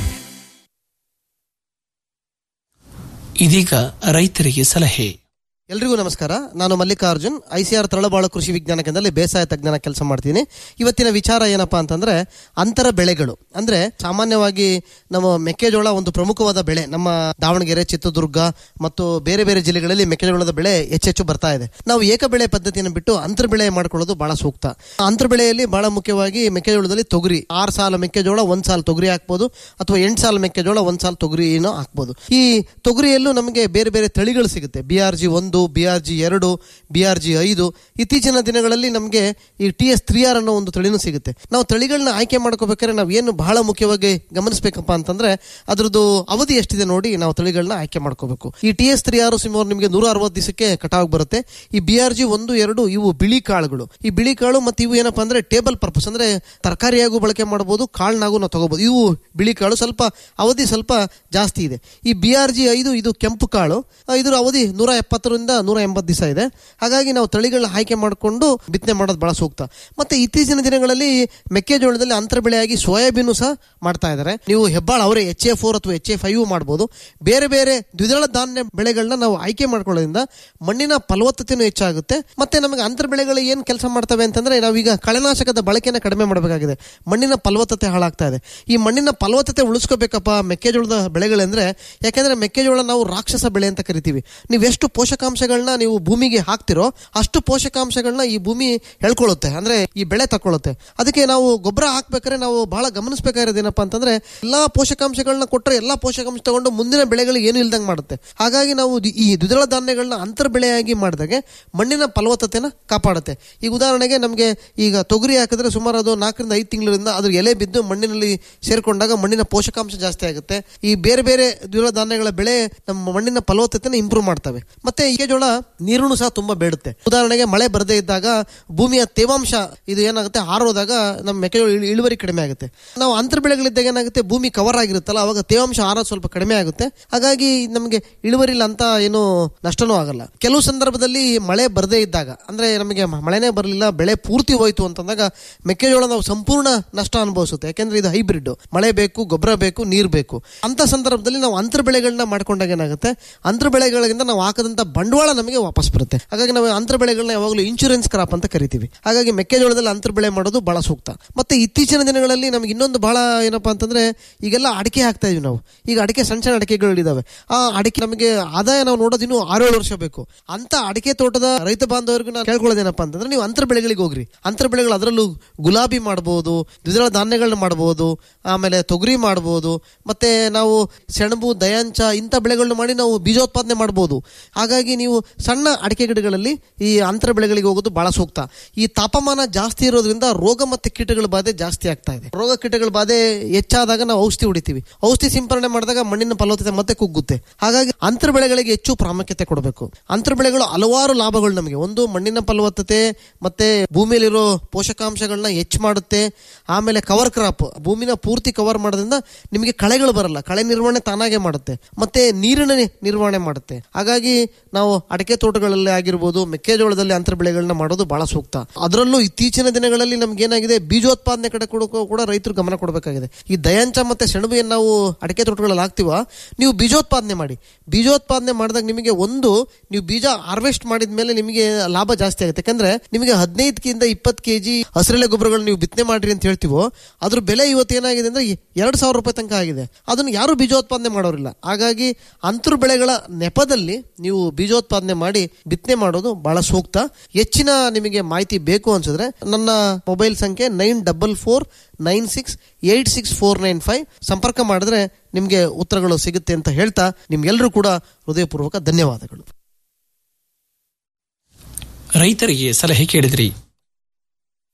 ಇದೀಗ ರೈತರಿಗೆ ಸಲಹೆ ಎಲ್ರಿಗೂ ನಮಸ್ಕಾರ ನಾನು ಮಲ್ಲಿಕಾರ್ಜುನ್ ಐಸಿಆರ್ ತರಳಬಾಳು ಕೃಷಿ ವಿಜ್ಞಾನ ಕೇಂದ್ರದಲ್ಲಿ ಬೇಸಾಯ ತಜ್ಞನ ಕೆಲಸ ಮಾಡ್ತೀನಿ ಇವತ್ತಿನ ವಿಚಾರ ಏನಪ್ಪಾ ಅಂತಂದ್ರೆ ಅಂತರ ಬೆಳೆಗಳು ಅಂದ್ರೆ ಸಾಮಾನ್ಯವಾಗಿ ನಮ್ಮ ಮೆಕ್ಕೆಜೋಳ ಒಂದು ಪ್ರಮುಖವಾದ ಬೆಳೆ ನಮ್ಮ ದಾವಣಗೆರೆ ಚಿತ್ರದುರ್ಗ ಮತ್ತು ಬೇರೆ ಬೇರೆ ಜಿಲ್ಲೆಗಳಲ್ಲಿ ಮೆಕ್ಕೆಜೋಳದ ಬೆಳೆ ಹೆಚ್ಚೆಚ್ಚು ಬರ್ತಾ ಇದೆ ನಾವು ಏಕ ಬೆಳೆ ಪದ್ಧತಿಯನ್ನು ಬಿಟ್ಟು ಅಂತರ ಬೆಳೆ ಮಾಡ್ಕೊಳ್ಳೋದು ಬಹಳ ಸೂಕ್ತ ಅಂತರ ಬೆಳೆಯಲ್ಲಿ ಬಹಳ ಮುಖ್ಯವಾಗಿ ಮೆಕ್ಕೆಜೋಳದಲ್ಲಿ ತೊಗರಿ ಆರು ಸಾಲ ಮೆಕ್ಕೆಜೋಳ ಒಂದ್ ಸಾಲ ತೊಗರಿ ಹಾಕ್ಬೋದು ಅಥವಾ ಎಂಟು ಸಾಲ ಮೆಕ್ಕೆಜೋಳ ಒಂದ್ ಸಾಲ ತೊಗರಿನೂ ಹಾಕ್ಬೋದು ಈ ತೊಗರಿಯಲ್ಲೂ ನಮಗೆ ಬೇರೆ ಬೇರೆ ತಳಿಗಳು ಸಿಗುತ್ತೆ ಬಿ ಆರ್ ಜಿ ಒಂದು ಬಿ ಆರ್ ಜಿ ಎರಡು ಬಿ ಆರ್ ಜಿ ಐದು ಇತ್ತೀಚಿನ ದಿನಗಳಲ್ಲಿ ನಮಗೆ ಈ ಟಿ ಎಸ್ ತ್ರೀ ಆರ್ ಅನ್ನೋ ಒಂದು ತಳಿನೂ ಸಿಗುತ್ತೆ ನಾವು ತಳಿಗಳನ್ನ ಆಯ್ಕೆ ಮಾಡ್ಕೋಬೇಕಾದ್ರೆ ನಾವು ಏನು ಬಹಳ ಮುಖ್ಯವಾಗಿ ಗಮನಿಸಬೇಕಪ್ಪ ಅಂತಂದ್ರೆ ಅದ್ರದ್ದು ಅವಧಿ ಎಷ್ಟಿದೆ ನೋಡಿ ನಾವು ತಳಿಗಳನ್ನ ಆಯ್ಕೆ ಮಾಡ್ಕೋಬೇಕು ಈ ಟಿ ಎಸ್ ತ್ರೀ ಆರ್ ಸುಮಾರು ನಿಮಗೆ ನೂರ ಅರವತ್ತು ದಿವಸಕ್ಕೆ ಕಟಾವ್ ಬರುತ್ತೆ ಈ ಬಿ ಆರ್ ಜಿ ಒಂದು ಎರಡು ಇವು ಬಿಳಿ ಕಾಳುಗಳು ಈ ಬಿಳಿ ಕಾಳು ಮತ್ತು ಇವು ಏನಪ್ಪಾ ಅಂದ್ರೆ ಟೇಬಲ್ ಪರ್ಪಸ್ ಅಂದ್ರೆ ತರಕಾರಿಯಾಗೂ ಬಳಕೆ ಮಾಡಬಹುದು ಕಾಳನ್ನಾಗೂ ನಾವು ತಗೋಬಹುದು ಇವು ಬಿಳಿ ಕಾಳು ಸ್ವಲ್ಪ ಅವಧಿ ಸ್ವಲ್ಪ ಜಾಸ್ತಿ ಇದೆ ಈ ಬಿ ಆರ್ ಜಿ ಐದು ಇದು ಕೆಂಪು ಕಾಳು ಆ, ಇದರ ಅವಧಿ ನೂರ ಎಪ್ಪತ್ತರಿಂದ ನೂರ ಎಂಬತ್ತು ದಿವಸ ಇದೆ ಹಾಗಾಗಿ ನಾವು ತಳಿಗಳನ್ನ ಆಯ್ಕೆ ಮಾಡಿಕೊಂಡು ಬಿತ್ತನೆ ಮಾಡೋದು ಬಹಳ ಸೂಕ್ತ ಮತ್ತೆ ಇತ್ತೀಚಿನ ದಿನಗಳಲ್ಲಿ ಮೆಕ್ಕೆಜೋಳದಲ್ಲಿ ಅಂತರ ಬೆಳೆಯಾಗಿ ಸೋಯಾಬೀನು ಸಹ ಮಾಡ್ತಾ ಇದ್ದಾರೆ ನೀವು ಹೆಬ್ಬಾಳ ಅವರೇ ಎಚ್ ಎ ಫೋರ್ ಅಥವಾ ಎಚ್ ಎ ಫೈವ್ ಮಾಡ್ಬೋದು ಬೇರೆ ಬೇರೆ ದ್ವಿದಳ ಧಾನ್ಯ ಬೆಳೆಗಳನ್ನ ನಾವು ಆಯ್ಕೆ ಮಾಡ್ಕೊಳ್ಳೋದ್ರಿಂದ ಮಣ್ಣಿನ ಫಲವತ್ತತೆನೂ ಹೆಚ್ಚಾಗುತ್ತೆ ಮತ್ತೆ ನಮಗೆ ಅಂತರ ಬೆಳೆಗಳು ಏನು ಕೆಲಸ ಮಾಡ್ತವೆ ಅಂತಂದ್ರೆ ನಾವೀಗ ಕಳೆನಾಶಕದ ಬಳಕೆನ ಕಡಿಮೆ ಮಾಡಬೇಕಾಗಿದೆ ಮಣ್ಣಿನ ಫಲವತ್ತತೆ ಹಾಳಾಗ್ತಾ ಇದೆ ಈ ಮಣ್ಣಿನ ಫಲವತ್ತತೆ ಉಳಿಸ್ಕೋಬೇಕಪ್ಪ ಮೆಕ್ಕೆಜೋಳದ ಬೆಳೆಗಳಂದ್ರೆ ಯಾಕೆಂದ್ರೆ ಮೆಕ್ಕೆಜೋಳ ನಾವು ರಾಕ್ಷಸ ಬೆಳೆ ಅಂತ ಕರಿತೀವಿ ನೀವು ಎಷ್ಟು ಪೋಷಕಾಂಶಗಳನ್ನ ನೀವು ಭೂಮಿಗೆ ಹಾಕ್ತಿರೋ ಅಷ್ಟು ಪೋಷಕಾಂಶಗಳನ್ನ ಈ ಭೂಮಿ ಹೇಳ್ಕೊಳ್ಳುತ್ತೆ ಅಂದ್ರೆ ಈ ಬೆಳೆ ತಕೊಳ್ಳುತ್ತೆ ಅದಕ್ಕೆ ನಾವು ಗೊಬ್ಬರ ಹಾಕ್ಬೇಕಾದ್ರೆ ನಾವು ಬಹಳ ಗಮನಿಸಬೇಕಾಗಿರೋದು ಏನಪ್ಪಾ ಅಂತಂದ್ರೆ ಎಲ್ಲಾ ಪೋಷಕಾಂಶಗಳನ್ನ ಕೊಟ್ಟರೆ ಎಲ್ಲಾ ಪೋಷಕಾಂಶ ತಗೊಂಡು ಮುಂದಿನ ಬೆಳೆಗಳಿಗೆ ಏನು ಇಲ್ದಂಗೆ ಮಾಡುತ್ತೆ ಹಾಗಾಗಿ ನಾವು ದಿ- ಈ ದ್ವಿದಳ ಧಾನ್ಯಗಳನ್ನ ಅಂತರ ಬೆಳೆಯಾಗಿ ಮಾಡಿದಾಗೆ ಮಣ್ಣಿನ ಫಲವತ್ತತೆನ ಕಾಪಾಡುತ್ತೆ ಈಗ ಉದಾಹರಣೆಗೆ ನಮಗೆ ಈಗ ತೊಗರಿ ಹಾಕಿದ್ರೆ ಸುಮಾರು ಅದು ನಾಲ್ಕರಿಂದ ಐದು ತಿಂಗಳಿಂದ ಅದ್ರ ಎಲೆ ಬಿದ್ದು ಮಣ್ಣಿನಲ್ಲಿ ಸೇರ್ಕೊಂಡಾಗ ಮಣ್ಣಿನ ಪೋಷಕಾಂಶ ಜಾಸ್ತಿ ಆಗುತ್ತೆ ಈ ಬೇರೆ ಬೇರೆ ದ್ವಿದಳ ಧಾನ್ಯಗಳ ಬೆಳೆ ನಮ್ಮ ಮಣ್ಣಿನ ಫಲವತ್ತತೆನ ಇಂಪ್ರೂವ್ ಮಾಡ್ತವೆ ಮತ್ತೆ ಜೋಳ ನೀರನ್ನು ಸಹ ತುಂಬಾ ಬೇಡುತ್ತೆ ಉದಾಹರಣೆಗೆ ಮಳೆ ಬರದೇ ಇದ್ದಾಗ ಭೂಮಿಯ ತೇವಾಂಶ ಇದು ಏನಾಗುತ್ತೆ ಹಾರೋದಾಗ ನಮ್ಮ ಮೆಕ್ಕೆಜೋಳ ಇಳು- ಇಳುವರಿ ಕಡಿಮೆ ಆಗುತ್ತೆ ನಾವು ಅಂತರ ಬೆಳೆಗಳಿದ್ದಾಗ ಏನಾಗುತ್ತೆ ಭೂಮಿ ಕವರ್ ಆಗಿರುತ್ತಲ್ಲ ಅವಾಗ ತೇವಾಂಶ ಹಾರೋದು ಸ್ವಲ್ಪ ಕಡಿಮೆ ಆಗುತ್ತೆ ಹಾಗಾಗಿ ನಮಗೆ ಇಳುವರಿಲ್ಲ ಅಂತ ಏನು ನಷ್ಟನೂ ಆಗಲ್ಲ ಕೆಲವು ಸಂದರ್ಭದಲ್ಲಿ ಮಳೆ ಬರದೇ ಇದ್ದಾಗ ಅಂದ್ರೆ ನಮಗೆ ಮ- ಮಳೆನೇ ಬರಲಿಲ್ಲ ಬೆಳೆ ಪೂರ್ತಿ ಹೋಯ್ತು ಅಂತಂದಾಗ ಮೆಕ್ಕೆಜೋಳ ನಾವು ಸಂಪೂರ್ಣ ನಷ್ಟ ಅನುಭವಿಸುತ್ತೆ ಯಾಕೆಂದ್ರೆ ಇದು ಹೈಬ್ರಿಡ್ ಮಳೆ ಬೇಕು ಗೊಬ್ಬರ ಬೇಕು ನೀರು ಬೇಕು ಅಂತ ಸಂದರ್ಭದಲ್ಲಿ ನಾವು ಅಂತರ ಬೆಳೆಗಳನ್ನ ಮಾಡ್ಕೊಂಡಾಗ ಏನಾಗುತ್ತೆ ಅಂತರ ಬೆಳೆಗಳಿಂದ ನಾವು ಹಾಕದಂತ ಬಂಡವಾಳ ನಮಗೆ ವಾಪಸ್ ಬರುತ್ತೆ ಹಾಗಾಗಿ ನಾವು ಅಂತರ ಬೆಳೆಗಳನ್ನ ಯಾವಾಗಲೂ ಇನ್ಶೂರೆನ್ಸ್ ಕ್ರಾಪ್ ಅಂತ ಕರಿತೀವಿ ಹಾಗಾಗಿ ಮೆಕ್ಕೆಜೋಳದಲ್ಲಿ ಅಂತರ ಬೆಳೆ ಮಾಡೋದು ಬಹಳ ಸೂಕ್ತ ಮತ್ತೆ ಇತ್ತೀಚಿನ ದಿನಗಳಲ್ಲಿ ನಮಗೆ ಇನ್ನೊಂದು ಬಹಳ ಏನಪ್ಪಾ ಅಂತಂದ್ರೆ ಈಗೆಲ್ಲ ಅಡಿಕೆ ಹಾಕ್ತಾ ಇದೀವಿ ನಾವು ಈಗ ಅಡಿಕೆ ಸಣ್ಣ ಸಣ್ಣ ಅಡಿಕೆಗಳಿದಾವೆ ಆ ಅಡಿಕೆ ನಮಗೆ ಆದಾಯ ನಾವು ನೋಡೋದು ಇನ್ನೂ ಆರೇಳು ವರ್ಷ ಬೇಕು ಅಂತ ಅಡಿಕೆ ತೋಟದ ರೈತ ಬಾಂಧವರಿಗೂ ನಾನು ಕೇಳ್ಕೊಳ್ಳೋದೇನಪ್ಪ ಅಂತಂದ್ರೆ ನೀವು ಅಂತರ ಬೆಳೆಗಳಿಗೆ ಹೋಗ್ರಿ ಅಂತರ ಬೆಳೆಗಳು ಅದರಲ್ಲೂ ಗುಲಾಬಿ ಮಾಡ್ಬೋದು ದ್ವಿದಳ ಧಾನ್ಯಗಳನ್ನ ಮಾಡ್ಬೋದು ಆಮೇಲೆ ತೊಗರಿ ಮಾಡ್ಬೋದು ಮತ್ತೆ ನಾವು ಸೆಣಬು ದಯಾಂಚ ಇಂಥ ಬೆಳೆಗಳನ್ನ ಮಾಡಿ ನಾವು ಬೀಜೋತ್ಪಾದನೆ ಮಾಡ್ಬೋದು ಹಾಗಾಗಿ ನೀವು ಸಣ್ಣ ಅಡಿಕೆ ಗಿಡಗಳಲ್ಲಿ ಈ ಅಂತರ ಬೆಳೆಗಳಿಗೆ ಹೋಗೋದು ಬಹಳ ಸೂಕ್ತ ಈ ತಾಪಮಾನ ಜಾಸ್ತಿ ಇರೋದ್ರಿಂದ ರೋಗ ಮತ್ತೆ ಕೀಟಗಳ ಬಾಧೆ ಜಾಸ್ತಿ ಆಗ್ತಾ ಇದೆ ರೋಗ ಕೀಟಗಳ ಬಾಧೆ ಹೆಚ್ಚಾದಾಗ ನಾವು ಔಷಧಿ ಹೊಡಿತೀವಿ ಔಷಧಿ ಸಿಂಪರಣೆ ಮಾಡಿದಾಗ ಮಣ್ಣಿನ ಫಲವತ್ತತೆ ಮತ್ತೆ ಕುಗ್ಗುತ್ತೆ ಹಾಗಾಗಿ ಅಂತರ ಬೆಳೆಗಳಿಗೆ ಹೆಚ್ಚು ಪ್ರಾಮುಖ್ಯತೆ ಕೊಡಬೇಕು ಅಂತರ ಬೆಳೆಗಳು ಹಲವಾರು ಲಾಭಗಳು ನಮಗೆ ಒಂದು ಮಣ್ಣಿನ ಫಲವತ್ತತೆ ಮತ್ತೆ ಭೂಮಿಯಲ್ಲಿರೋ ಪೋಷಕಾಂಶಗಳನ್ನ ಹೆಚ್ಚು ಮಾಡುತ್ತೆ ಆಮೇಲೆ ಕವರ್ ಕ್ರಾಪ್ ಭೂಮಿನ ಪೂರ್ತಿ ಕವರ್ ಮಾಡೋದ್ರಿಂದ ನಿಮಗೆ ಕಳೆಗಳು ಬರಲ್ಲ ಕಳೆ ನಿರ್ವಹಣೆ ತಾನಾಗೆ ಮಾಡುತ್ತೆ ಮತ್ತೆ ನೀರಿನ ನಿ- ನಿರ್ವಹಣೆ ಮಾಡುತ್ತೆ ಹಾಗಾಗಿ ನಾವು ಅಡಿಕೆ ತೋಟಗಳಲ್ಲಿ ಆಗಿರ್ಬೋದು ಮೆಕ್ಕೆಜೋಳದಲ್ಲಿ ಅಂತರ ಬೆಳೆಗಳನ್ನ ಮಾಡೋದು ಬಹಳ ಸೂಕ್ತ ಅದರಲ್ಲೂ ಇತ್ತೀಚಿನ ದಿನಗಳಲ್ಲಿ ನಮ್ಗೆ ಏನಾಗಿದೆ ಬೀಜೋತ್ಪಾದನೆ ಕಡೆ ಕೂಡ ಕೂಡ ರೈತರು ಗಮನ ಕೊಡಬೇಕಾಗಿದೆ ಈ ದಯಾಂಚ ಮತ್ತೆ ಸೆಣಬು ಏನ್ ನಾವು ಅಡಿಕೆ ತೋಟಗಳಲ್ಲಿ ಹಾಕ್ತಿವ ನೀವು ಬೀಜೋತ್ಪಾದನೆ ಮಾಡಿ ಬೀಜೋತ್ಪಾದನೆ ಮಾಡಿದಾಗ ನಿಮಗೆ ಒಂದು ನೀವು ಬೀಜ ಹಾರ್ವೆಸ್ಟ್ ಮಾಡಿದ ಮೇಲೆ ನಿಮಗೆ ಲಾಭ ಜಾಸ್ತಿ ಆಗುತ್ತೆ ಯಾಕಂದ್ರೆ ನಿಮಗೆ ಹದಿನೈದಕ್ಕಿಂತ ಇಪ್ಪತ್ತು ಕೆಜಿ ಹಸಿರೆಲೆ ಗೊಬ್ಬರಗಳು ನೀವು ಬಿತ್ತನೆ ಮಾಡ್ರಿ ಅಂತ ಹೇಳ್ತೀವೋ ಅದ್ರ ಬೆಲೆ ಇವತ್ತು ಏನಾಗಿದೆ ಅಂದ್ರೆ ಎರಡು ಸಾವಿರ ರೂಪಾಯಿ ತನಕ ಆಗಿದೆ ಅದನ್ನು ಯಾರು ಬೀಜೋತ್ಪಾದನೆ ಮಾಡೋರಿಲ್ಲ ಹಾಗಾಗಿ ಅಂತರ್ ಬೆಳೆಗಳ ನೆಪದಲ್ಲಿ ನೀವು ಬೀಜೋತ್ಪಾದನೆ ಮಾಡಿ ಬಿತ್ತನೆ ಮಾಡೋದು ಬಹಳ ಸೂಕ್ತ ಹೆಚ್ಚಿನ ನಿಮಗೆ ಮಾಹಿತಿ ಬೇಕು ಅನ್ಸಿದ್ರೆ ನನ್ನ ಮೊಬೈಲ್ ಸಂಖ್ಯೆ nine double four nine six eight six four nine five ಸಂಪರ್ಕ ಮಾಡಿದ್ರೆ ನಿಮಗೆ ಉತ್ತರಗಳು ಸಿಗುತ್ತೆ ಅಂತ ಹೇಳ್ತಾ ನಿಮ್ಗೆಲ್ಲರೂ ಕೂಡ ಹೃದಯಪೂರ್ವಕ ಧನ್ಯವಾದಗಳು ರೈತರಿಗೆ ಸಲಹೆ ಕೇಳಿದ್ರಿ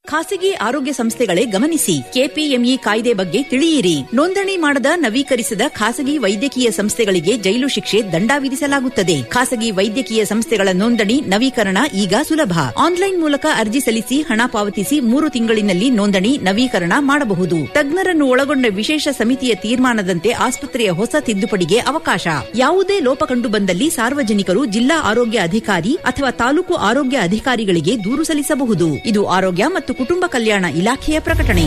ಖಾಸಗಿ ಆರೋಗ್ಯ ಸಂಸ್ಥೆಗಳೇ ಗಮನಿಸಿ ಕೆಪಿಎಂಇ ಕಾಯ್ದೆ ಬಗ್ಗೆ ತಿಳಿಯಿರಿ ನೋಂದಣಿ ಮಾಡದ ನವೀಕರಿಸದ ಖಾಸಗಿ ವೈದ್ಯಕೀಯ ಸಂಸ್ಥೆಗಳಿಗೆ ಜೈಲು ಶಿಕ್ಷೆ ದಂಡ ವಿಧಿಸಲಾಗುತ್ತದೆ ಖಾಸಗಿ ವೈದ್ಯಕೀಯ ಸಂಸ್ಥೆಗಳ ನೋಂದಣಿ ನವೀಕರಣ ಈಗ ಸುಲಭ ಆನ್ಲೈನ್ ಮೂಲಕ ಅರ್ಜಿ ಸಲ್ಲಿಸಿ ಹಣ ಪಾವತಿಸಿ ಮೂರು ತಿಂಗಳಿನಲ್ಲಿ ನೋಂದಣಿ ನವೀಕರಣ ಮಾಡಬಹುದು ತಜ್ಞರನ್ನು ಒಳಗೊಂಡ ವಿಶೇಷ ಸಮಿತಿಯ ತೀರ್ಮಾನದಂತೆ ಆಸ್ಪತ್ರೆಯ ಹೊಸ ತಿದ್ದುಪಡಿಗೆ ಅವಕಾಶ ಯಾವುದೇ ಲೋಪ ಕಂಡು ಬಂದಲ್ಲಿ ಸಾರ್ವಜನಿಕರು ಜಿಲ್ಲಾ ಆರೋಗ್ಯ ಅಧಿಕಾರಿ ಅಥವಾ ತಾಲೂಕು ಆರೋಗ್ಯ ಅಧಿಕಾರಿಗಳಿಗೆ ದೂರು ಸಲ್ಲಿಸಬಹುದು ಇದು ಆರೋಗ್ಯ ಮತ್ತು ಕುಟುಂಬ ಕಲ್ಯಾಣ ಇಲಾಖೆಯ ಪ್ರಕಟಣೆ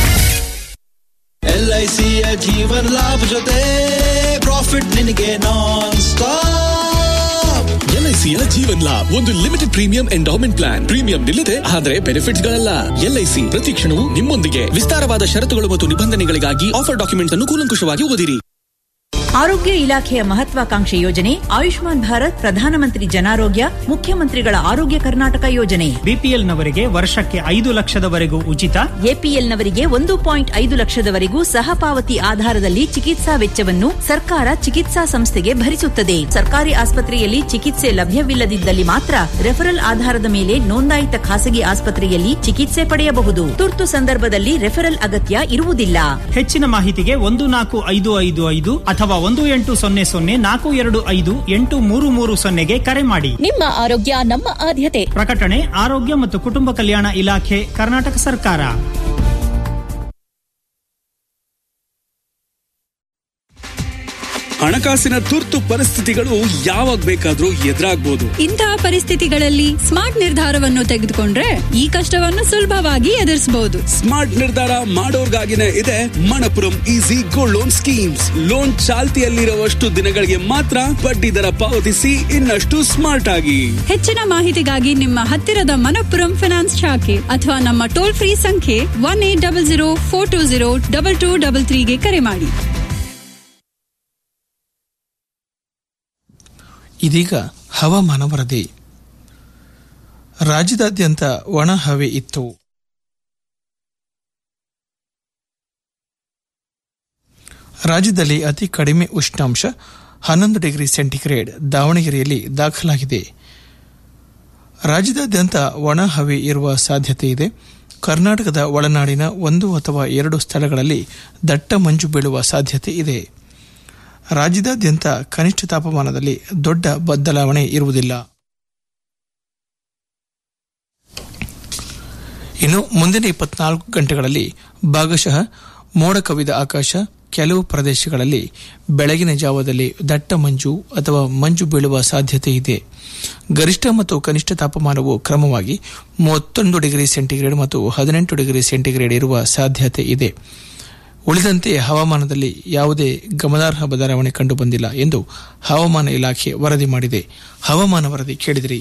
ಎಲ್ಐಸಿಯ ಜೀವನ್ ಲಾಭ ಜೊತೆ ಪ್ರಾಫಿಟ್ ನಿನಗೆ ನಾನ್ ಸ್ಟಾಪ್ ಎಲ್ಐಸಿಯ ಜೀವನ್ ಲಾಭ್ ಒಂದು limited premium endowment plan premium ನಿಲ್ಲದೆ ಆದರೆ ಬೆನಿಫಿಟ್ಸ್ ಗಳಲ್ಲ ಎಲ್ಐಸಿ ಪ್ರತಿ ಕ್ಷಣವೂ ನಿಮ್ಮೊಂದಿಗೆ ವಿಸ್ತಾರವಾದ ಷರತ್ತುಗಳು ಮತ್ತು ನಿಬಂಧನೆಗಳಿಗಾಗಿ ಆಫರ್ ಡಾಕ್ಯುಮೆಂಟ್ಸ್ ಅನ್ನು ಕೂಲಂಕುಷವಾಗಿ ಓದಿರಿ ಆರೋಗ್ಯ ಇಲಾಖೆಯ ಮಹತ್ವಾಕಾಂಕ್ಷೆ ಯೋಜನೆ ಆಯುಷ್ಮಾನ್ ಭಾರತ್ ಪ್ರಧಾನಮಂತ್ರಿ ಜನಾರೋಗ್ಯ ಮುಖ್ಯಮಂತ್ರಿಗಳ ಆರೋಗ್ಯ ಕರ್ನಾಟಕ ಯೋಜನೆ ಬಿಪಿಎಲ್ನವರಿಗೆ ವರ್ಷಕ್ಕೆ ಐದು ಲಕ್ಷದವರೆಗೂ ಉಚಿತ ಎಪಿಎಲ್ನವರಿಗೆ ಒಂದು ಪಾಯಿಂಟ್ ಐದು ಲಕ್ಷದವರೆಗೂ ಸಹಪಾವತಿ ಆಧಾರದಲ್ಲಿ ಚಿಕಿತ್ಸಾ ವೆಚ್ಚವನ್ನು ಸರ್ಕಾರ ಚಿಕಿತ್ಸಾ ಸಂಸ್ಥೆಗೆ ಭರಿಸುತ್ತದೆ ಸರ್ಕಾರಿ ಆಸ್ಪತ್ರೆಯಲ್ಲಿ ಚಿಕಿತ್ಸೆ ಲಭ್ಯವಿಲ್ಲದಿದ್ದಲ್ಲಿ ಮಾತ್ರ ರೆಫರಲ್ ಆಧಾರದ ಮೇಲೆ ನೋಂದಾಯಿತ ಖಾಸಗಿ ಆಸ್ಪತ್ರೆಯಲ್ಲಿ ಚಿಕಿತ್ಸೆ ಪಡೆಯಬಹುದು ತುರ್ತು ಸಂದರ್ಭದಲ್ಲಿ ರೆಫರಲ್ ಅಗತ್ಯ ಇರುವುದಿಲ್ಲ ಹೆಚ್ಚಿನ ಮಾಹಿತಿಗೆ ಒಂದು ನಾಲ್ಕು ಐದು ಐದು ಐದು ಅಥವಾ ಒಂದು ಎಂಟು ಸೊನ್ನೆ ಸೊನ್ನೆ ನಾಲ್ಕು ಎರಡು ಐದು ಎಂಟು ಮೂರು ಮೂರು ಸೊನ್ನೆಗೆ ಕರೆ ಮಾಡಿ ನಿಮ್ಮ ಆರೋಗ್ಯ ನಮ್ಮ ಆದ್ಯತೆ ಪ್ರಕಟಣೆ ಆರೋಗ್ಯ ಮತ್ತು ಕುಟುಂಬ ಕಲ್ಯಾಣ ಇಲಾಖೆ ಕರ್ನಾಟಕ ಸರ್ಕಾರ ಹಣಕಾಸಿನ ತುರ್ತು ಪರಿಸ್ಥಿತಿಗಳು ಯಾವಾಗ ಬೇಕಾದ್ರೂ ಎದುರಾಗ್ಬೋದು ಇಂತಹ ಪರಿಸ್ಥಿತಿಗಳಲ್ಲಿ ಸ್ಮಾರ್ಟ್ ನಿರ್ಧಾರವನ್ನು ತೆಗೆದುಕೊಂಡ್ರೆ ಈ ಕಷ್ಟವನ್ನು ಸುಲಭವಾಗಿ ಎದುರಿಸಬಹುದು ಸ್ಮಾರ್ಟ್ ನಿರ್ಧಾರ ಮಾಡೋರ್ಗಾಗಿನೇ ಇದೆ Manappuram easy gold loan schemes loan ಚಾಲ್ತಿಯಲ್ಲಿರುವಷ್ಟು ದಿನಗಳಿಗೆ ಮಾತ್ರ ಬಡ್ಡಿ ದರ ಪಾವತಿಸಿ ಇನ್ನಷ್ಟು ಸ್ಮಾರ್ಟ್ ಆಗಿ ಹೆಚ್ಚಿನ ಮಾಹಿತಿಗಾಗಿ ನಿಮ್ಮ ಹತ್ತಿರದ ಮನಪ್ಪುರಂ ಫಿನಾನ್ಸ್ ಶಾಖೆ ಅಥವಾ ನಮ್ಮ ಟೋಲ್ ಫ್ರೀ ಸಂಖ್ಯೆ one eight double zero four two zero double two double ತ್ರೀಗೆ ಕರೆ ಮಾಡಿ ಇದೀಗ ಹವಾಮಾನ ವರದಿ ರಾಜ್ಯದಾದ್ಯಂತ ಒಣ ಹವೆ ಇತ್ತು ರಾಜ್ಯದಲ್ಲಿ ಅತಿ ಕಡಿಮೆ ಉಷ್ಣಾಂಶ ಹನ್ನೊಂದು ಡಿಗ್ರಿ ಸೆಂಟಿಗ್ರೇಡ್ ದಾವಣಗೆರೆಯಲ್ಲಿ ದಾಖಲಾಗಿದೆ ರಾಜ್ಯದಾದ್ಯಂತ ಒಣ ಹವೆ ಇರುವ ಸಾಧ್ಯತೆ ಇದೆ ಕರ್ನಾಟಕದ ಒಳನಾಡಿನ ಒಂದು ಅಥವಾ ಎರಡು ಸ್ಥಳಗಳಲ್ಲಿ ದಟ್ಟ ಮಂಜು ಬೀಳುವ ಸಾಧ್ಯತೆ ಇದೆ ರಾಜ್ಯದಾದ್ಯಂತ ಕನಿಷ್ಠ ತಾಪಮಾನದಲ್ಲಿ ದೊಡ್ಡ ಬದಲಾವಣೆ ಇರುವುದಿಲ್ಲ ಇನ್ನು ಮುಂದಿನ ಇಪ್ಪತ್ನಾಲ್ಕು ಗಂಟೆಗಳಲ್ಲಿ ಭಾಗಶಃ ಮೋಡ ಕವಿದ ಆಕಾಶ ಕೆಲವು ಪ್ರದೇಶಗಳಲ್ಲಿ ಬೆಳಗಿನ ಜಾವದಲ್ಲಿ ದಟ್ಟ ಮಂಜು ಅಥವಾ ಮಂಜು ಬೀಳುವ ಸಾಧ್ಯತೆ ಇದೆ ಗರಿಷ್ಠ ಮತ್ತು ಕನಿಷ್ಠ ತಾಪಮಾನವು ಕ್ರಮವಾಗಿ ಮೂವತ್ತೊಂದು ಡಿಗ್ರಿ ಸೆಂಟಿಗ್ರೇಡ್ ಮತ್ತು ಹದಿನೆಂಟು ಡಿಗ್ರಿ ಸೆಂಟಿಗ್ರೇಡ್ ಇರುವ ಸಾಧ್ಯತೆ ಇದೆ ಉಳಿದಂತೆ ಹವಾಮಾನದಲ್ಲಿ ಯಾವುದೇ ಗಮನಾರ್ಹ ಬದಲಾವಣೆ ಕಂಡುಬಂದಿಲ್ಲ ಎಂದು ಹವಾಮಾನ ಇಲಾಖೆ ವರದಿ ಮಾಡಿದೆ ಹವಾಮಾನ ವರದಿ ಕೇಳಿದಿರಿ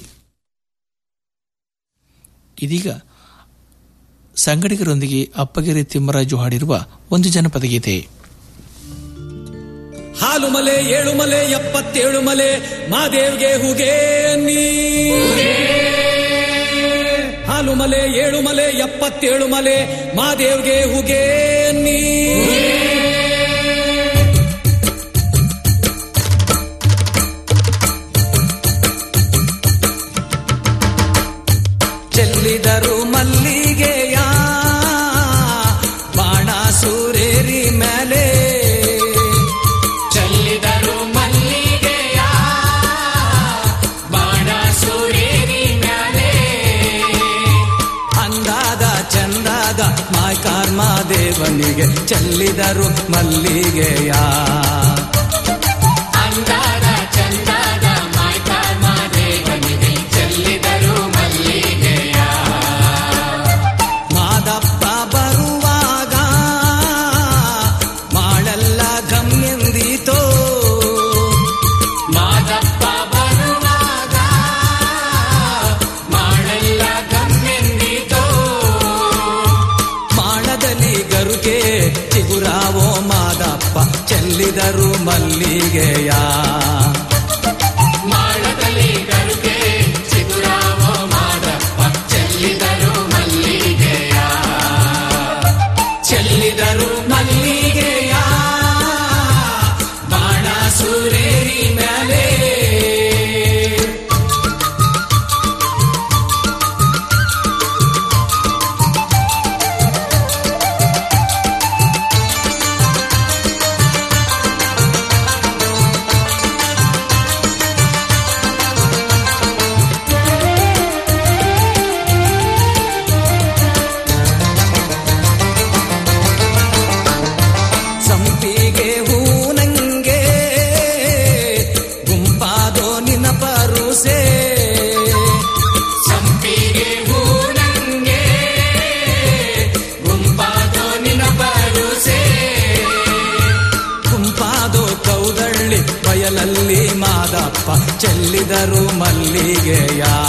ಇದೀಗ ಸಂಗಡಿಗರೊಂದಿಗೆ ಅಪ್ಪಗೆರೆ ತಿಮ್ಮರಾಜು ಹಾಡಿರುವ ಒಂದು ಜನಪದ ಗೀತೆ ಹಾಲು ಮಲೆ ಏಳು ಮಲೆ ಎಪ್ಪತ್ತೇಳು ಮಲೆ ಮಾದೇವ್ಗೆ ಹುಗೆ ನೀ ಹಾಲು ಮಲೆ ಏಳು ಮಲೆ ಎಪ್ಪತ್ತೇಳು ಮಲೆ ಮಾದೇವ್ಗೆ ಹುಗೆ ನೀ ಚೆಲ್ಲಿದರು ಮಲ್ಲಿಗೆಯ ಬಾಣ ಸೂರೇರಿ ಮೇಲೆ ಚೆಲ್ಲಿದರು ಮಲ್ಲಿಗೆಯ ಬಾಣ ಸೂರೇರಿ ಮೇಲೆ ಅಂದಾದ ಚಂದಾದ ಮಾಯ್ಕಾರ್ ಮಾದೇವನಿಗೆ ಚೆಲ್ಲಿದರು ಮಲ್ಲಿಗೆಯ ಅಂದಾದ ಚಂದಾದ ಮಾಯ್ಕಾರ್ ಮಾದೇವನಿಗೆ ಚೆಲ್ಲಿದರು ಮಲ್ಲಿಗೆಯ ಮಾದಪ್ಪ ಬರುವಾಗ ಮಾಳೆಲ್ಲ ಗಮ್ಯಂದಿತೋ ಮಾದಪ್ಪ ಬರುವಾಗ ಮಾಳೆಲ್ಲ ಗಮ್ಯಂದಿತೋ ಮಾಳದಲ್ಲಿ ಗರುಕೆ ಚಿಗುರಾವೋ ಮಾದಪ್ಪ ಚೆಲ್ಲಿದರು ಹೊಲದಲ್ಲಿ ಮಾದಪ್ಪ ಚೆಲ್ಲಿದರು ಮಲ್ಲಿಗೆಯ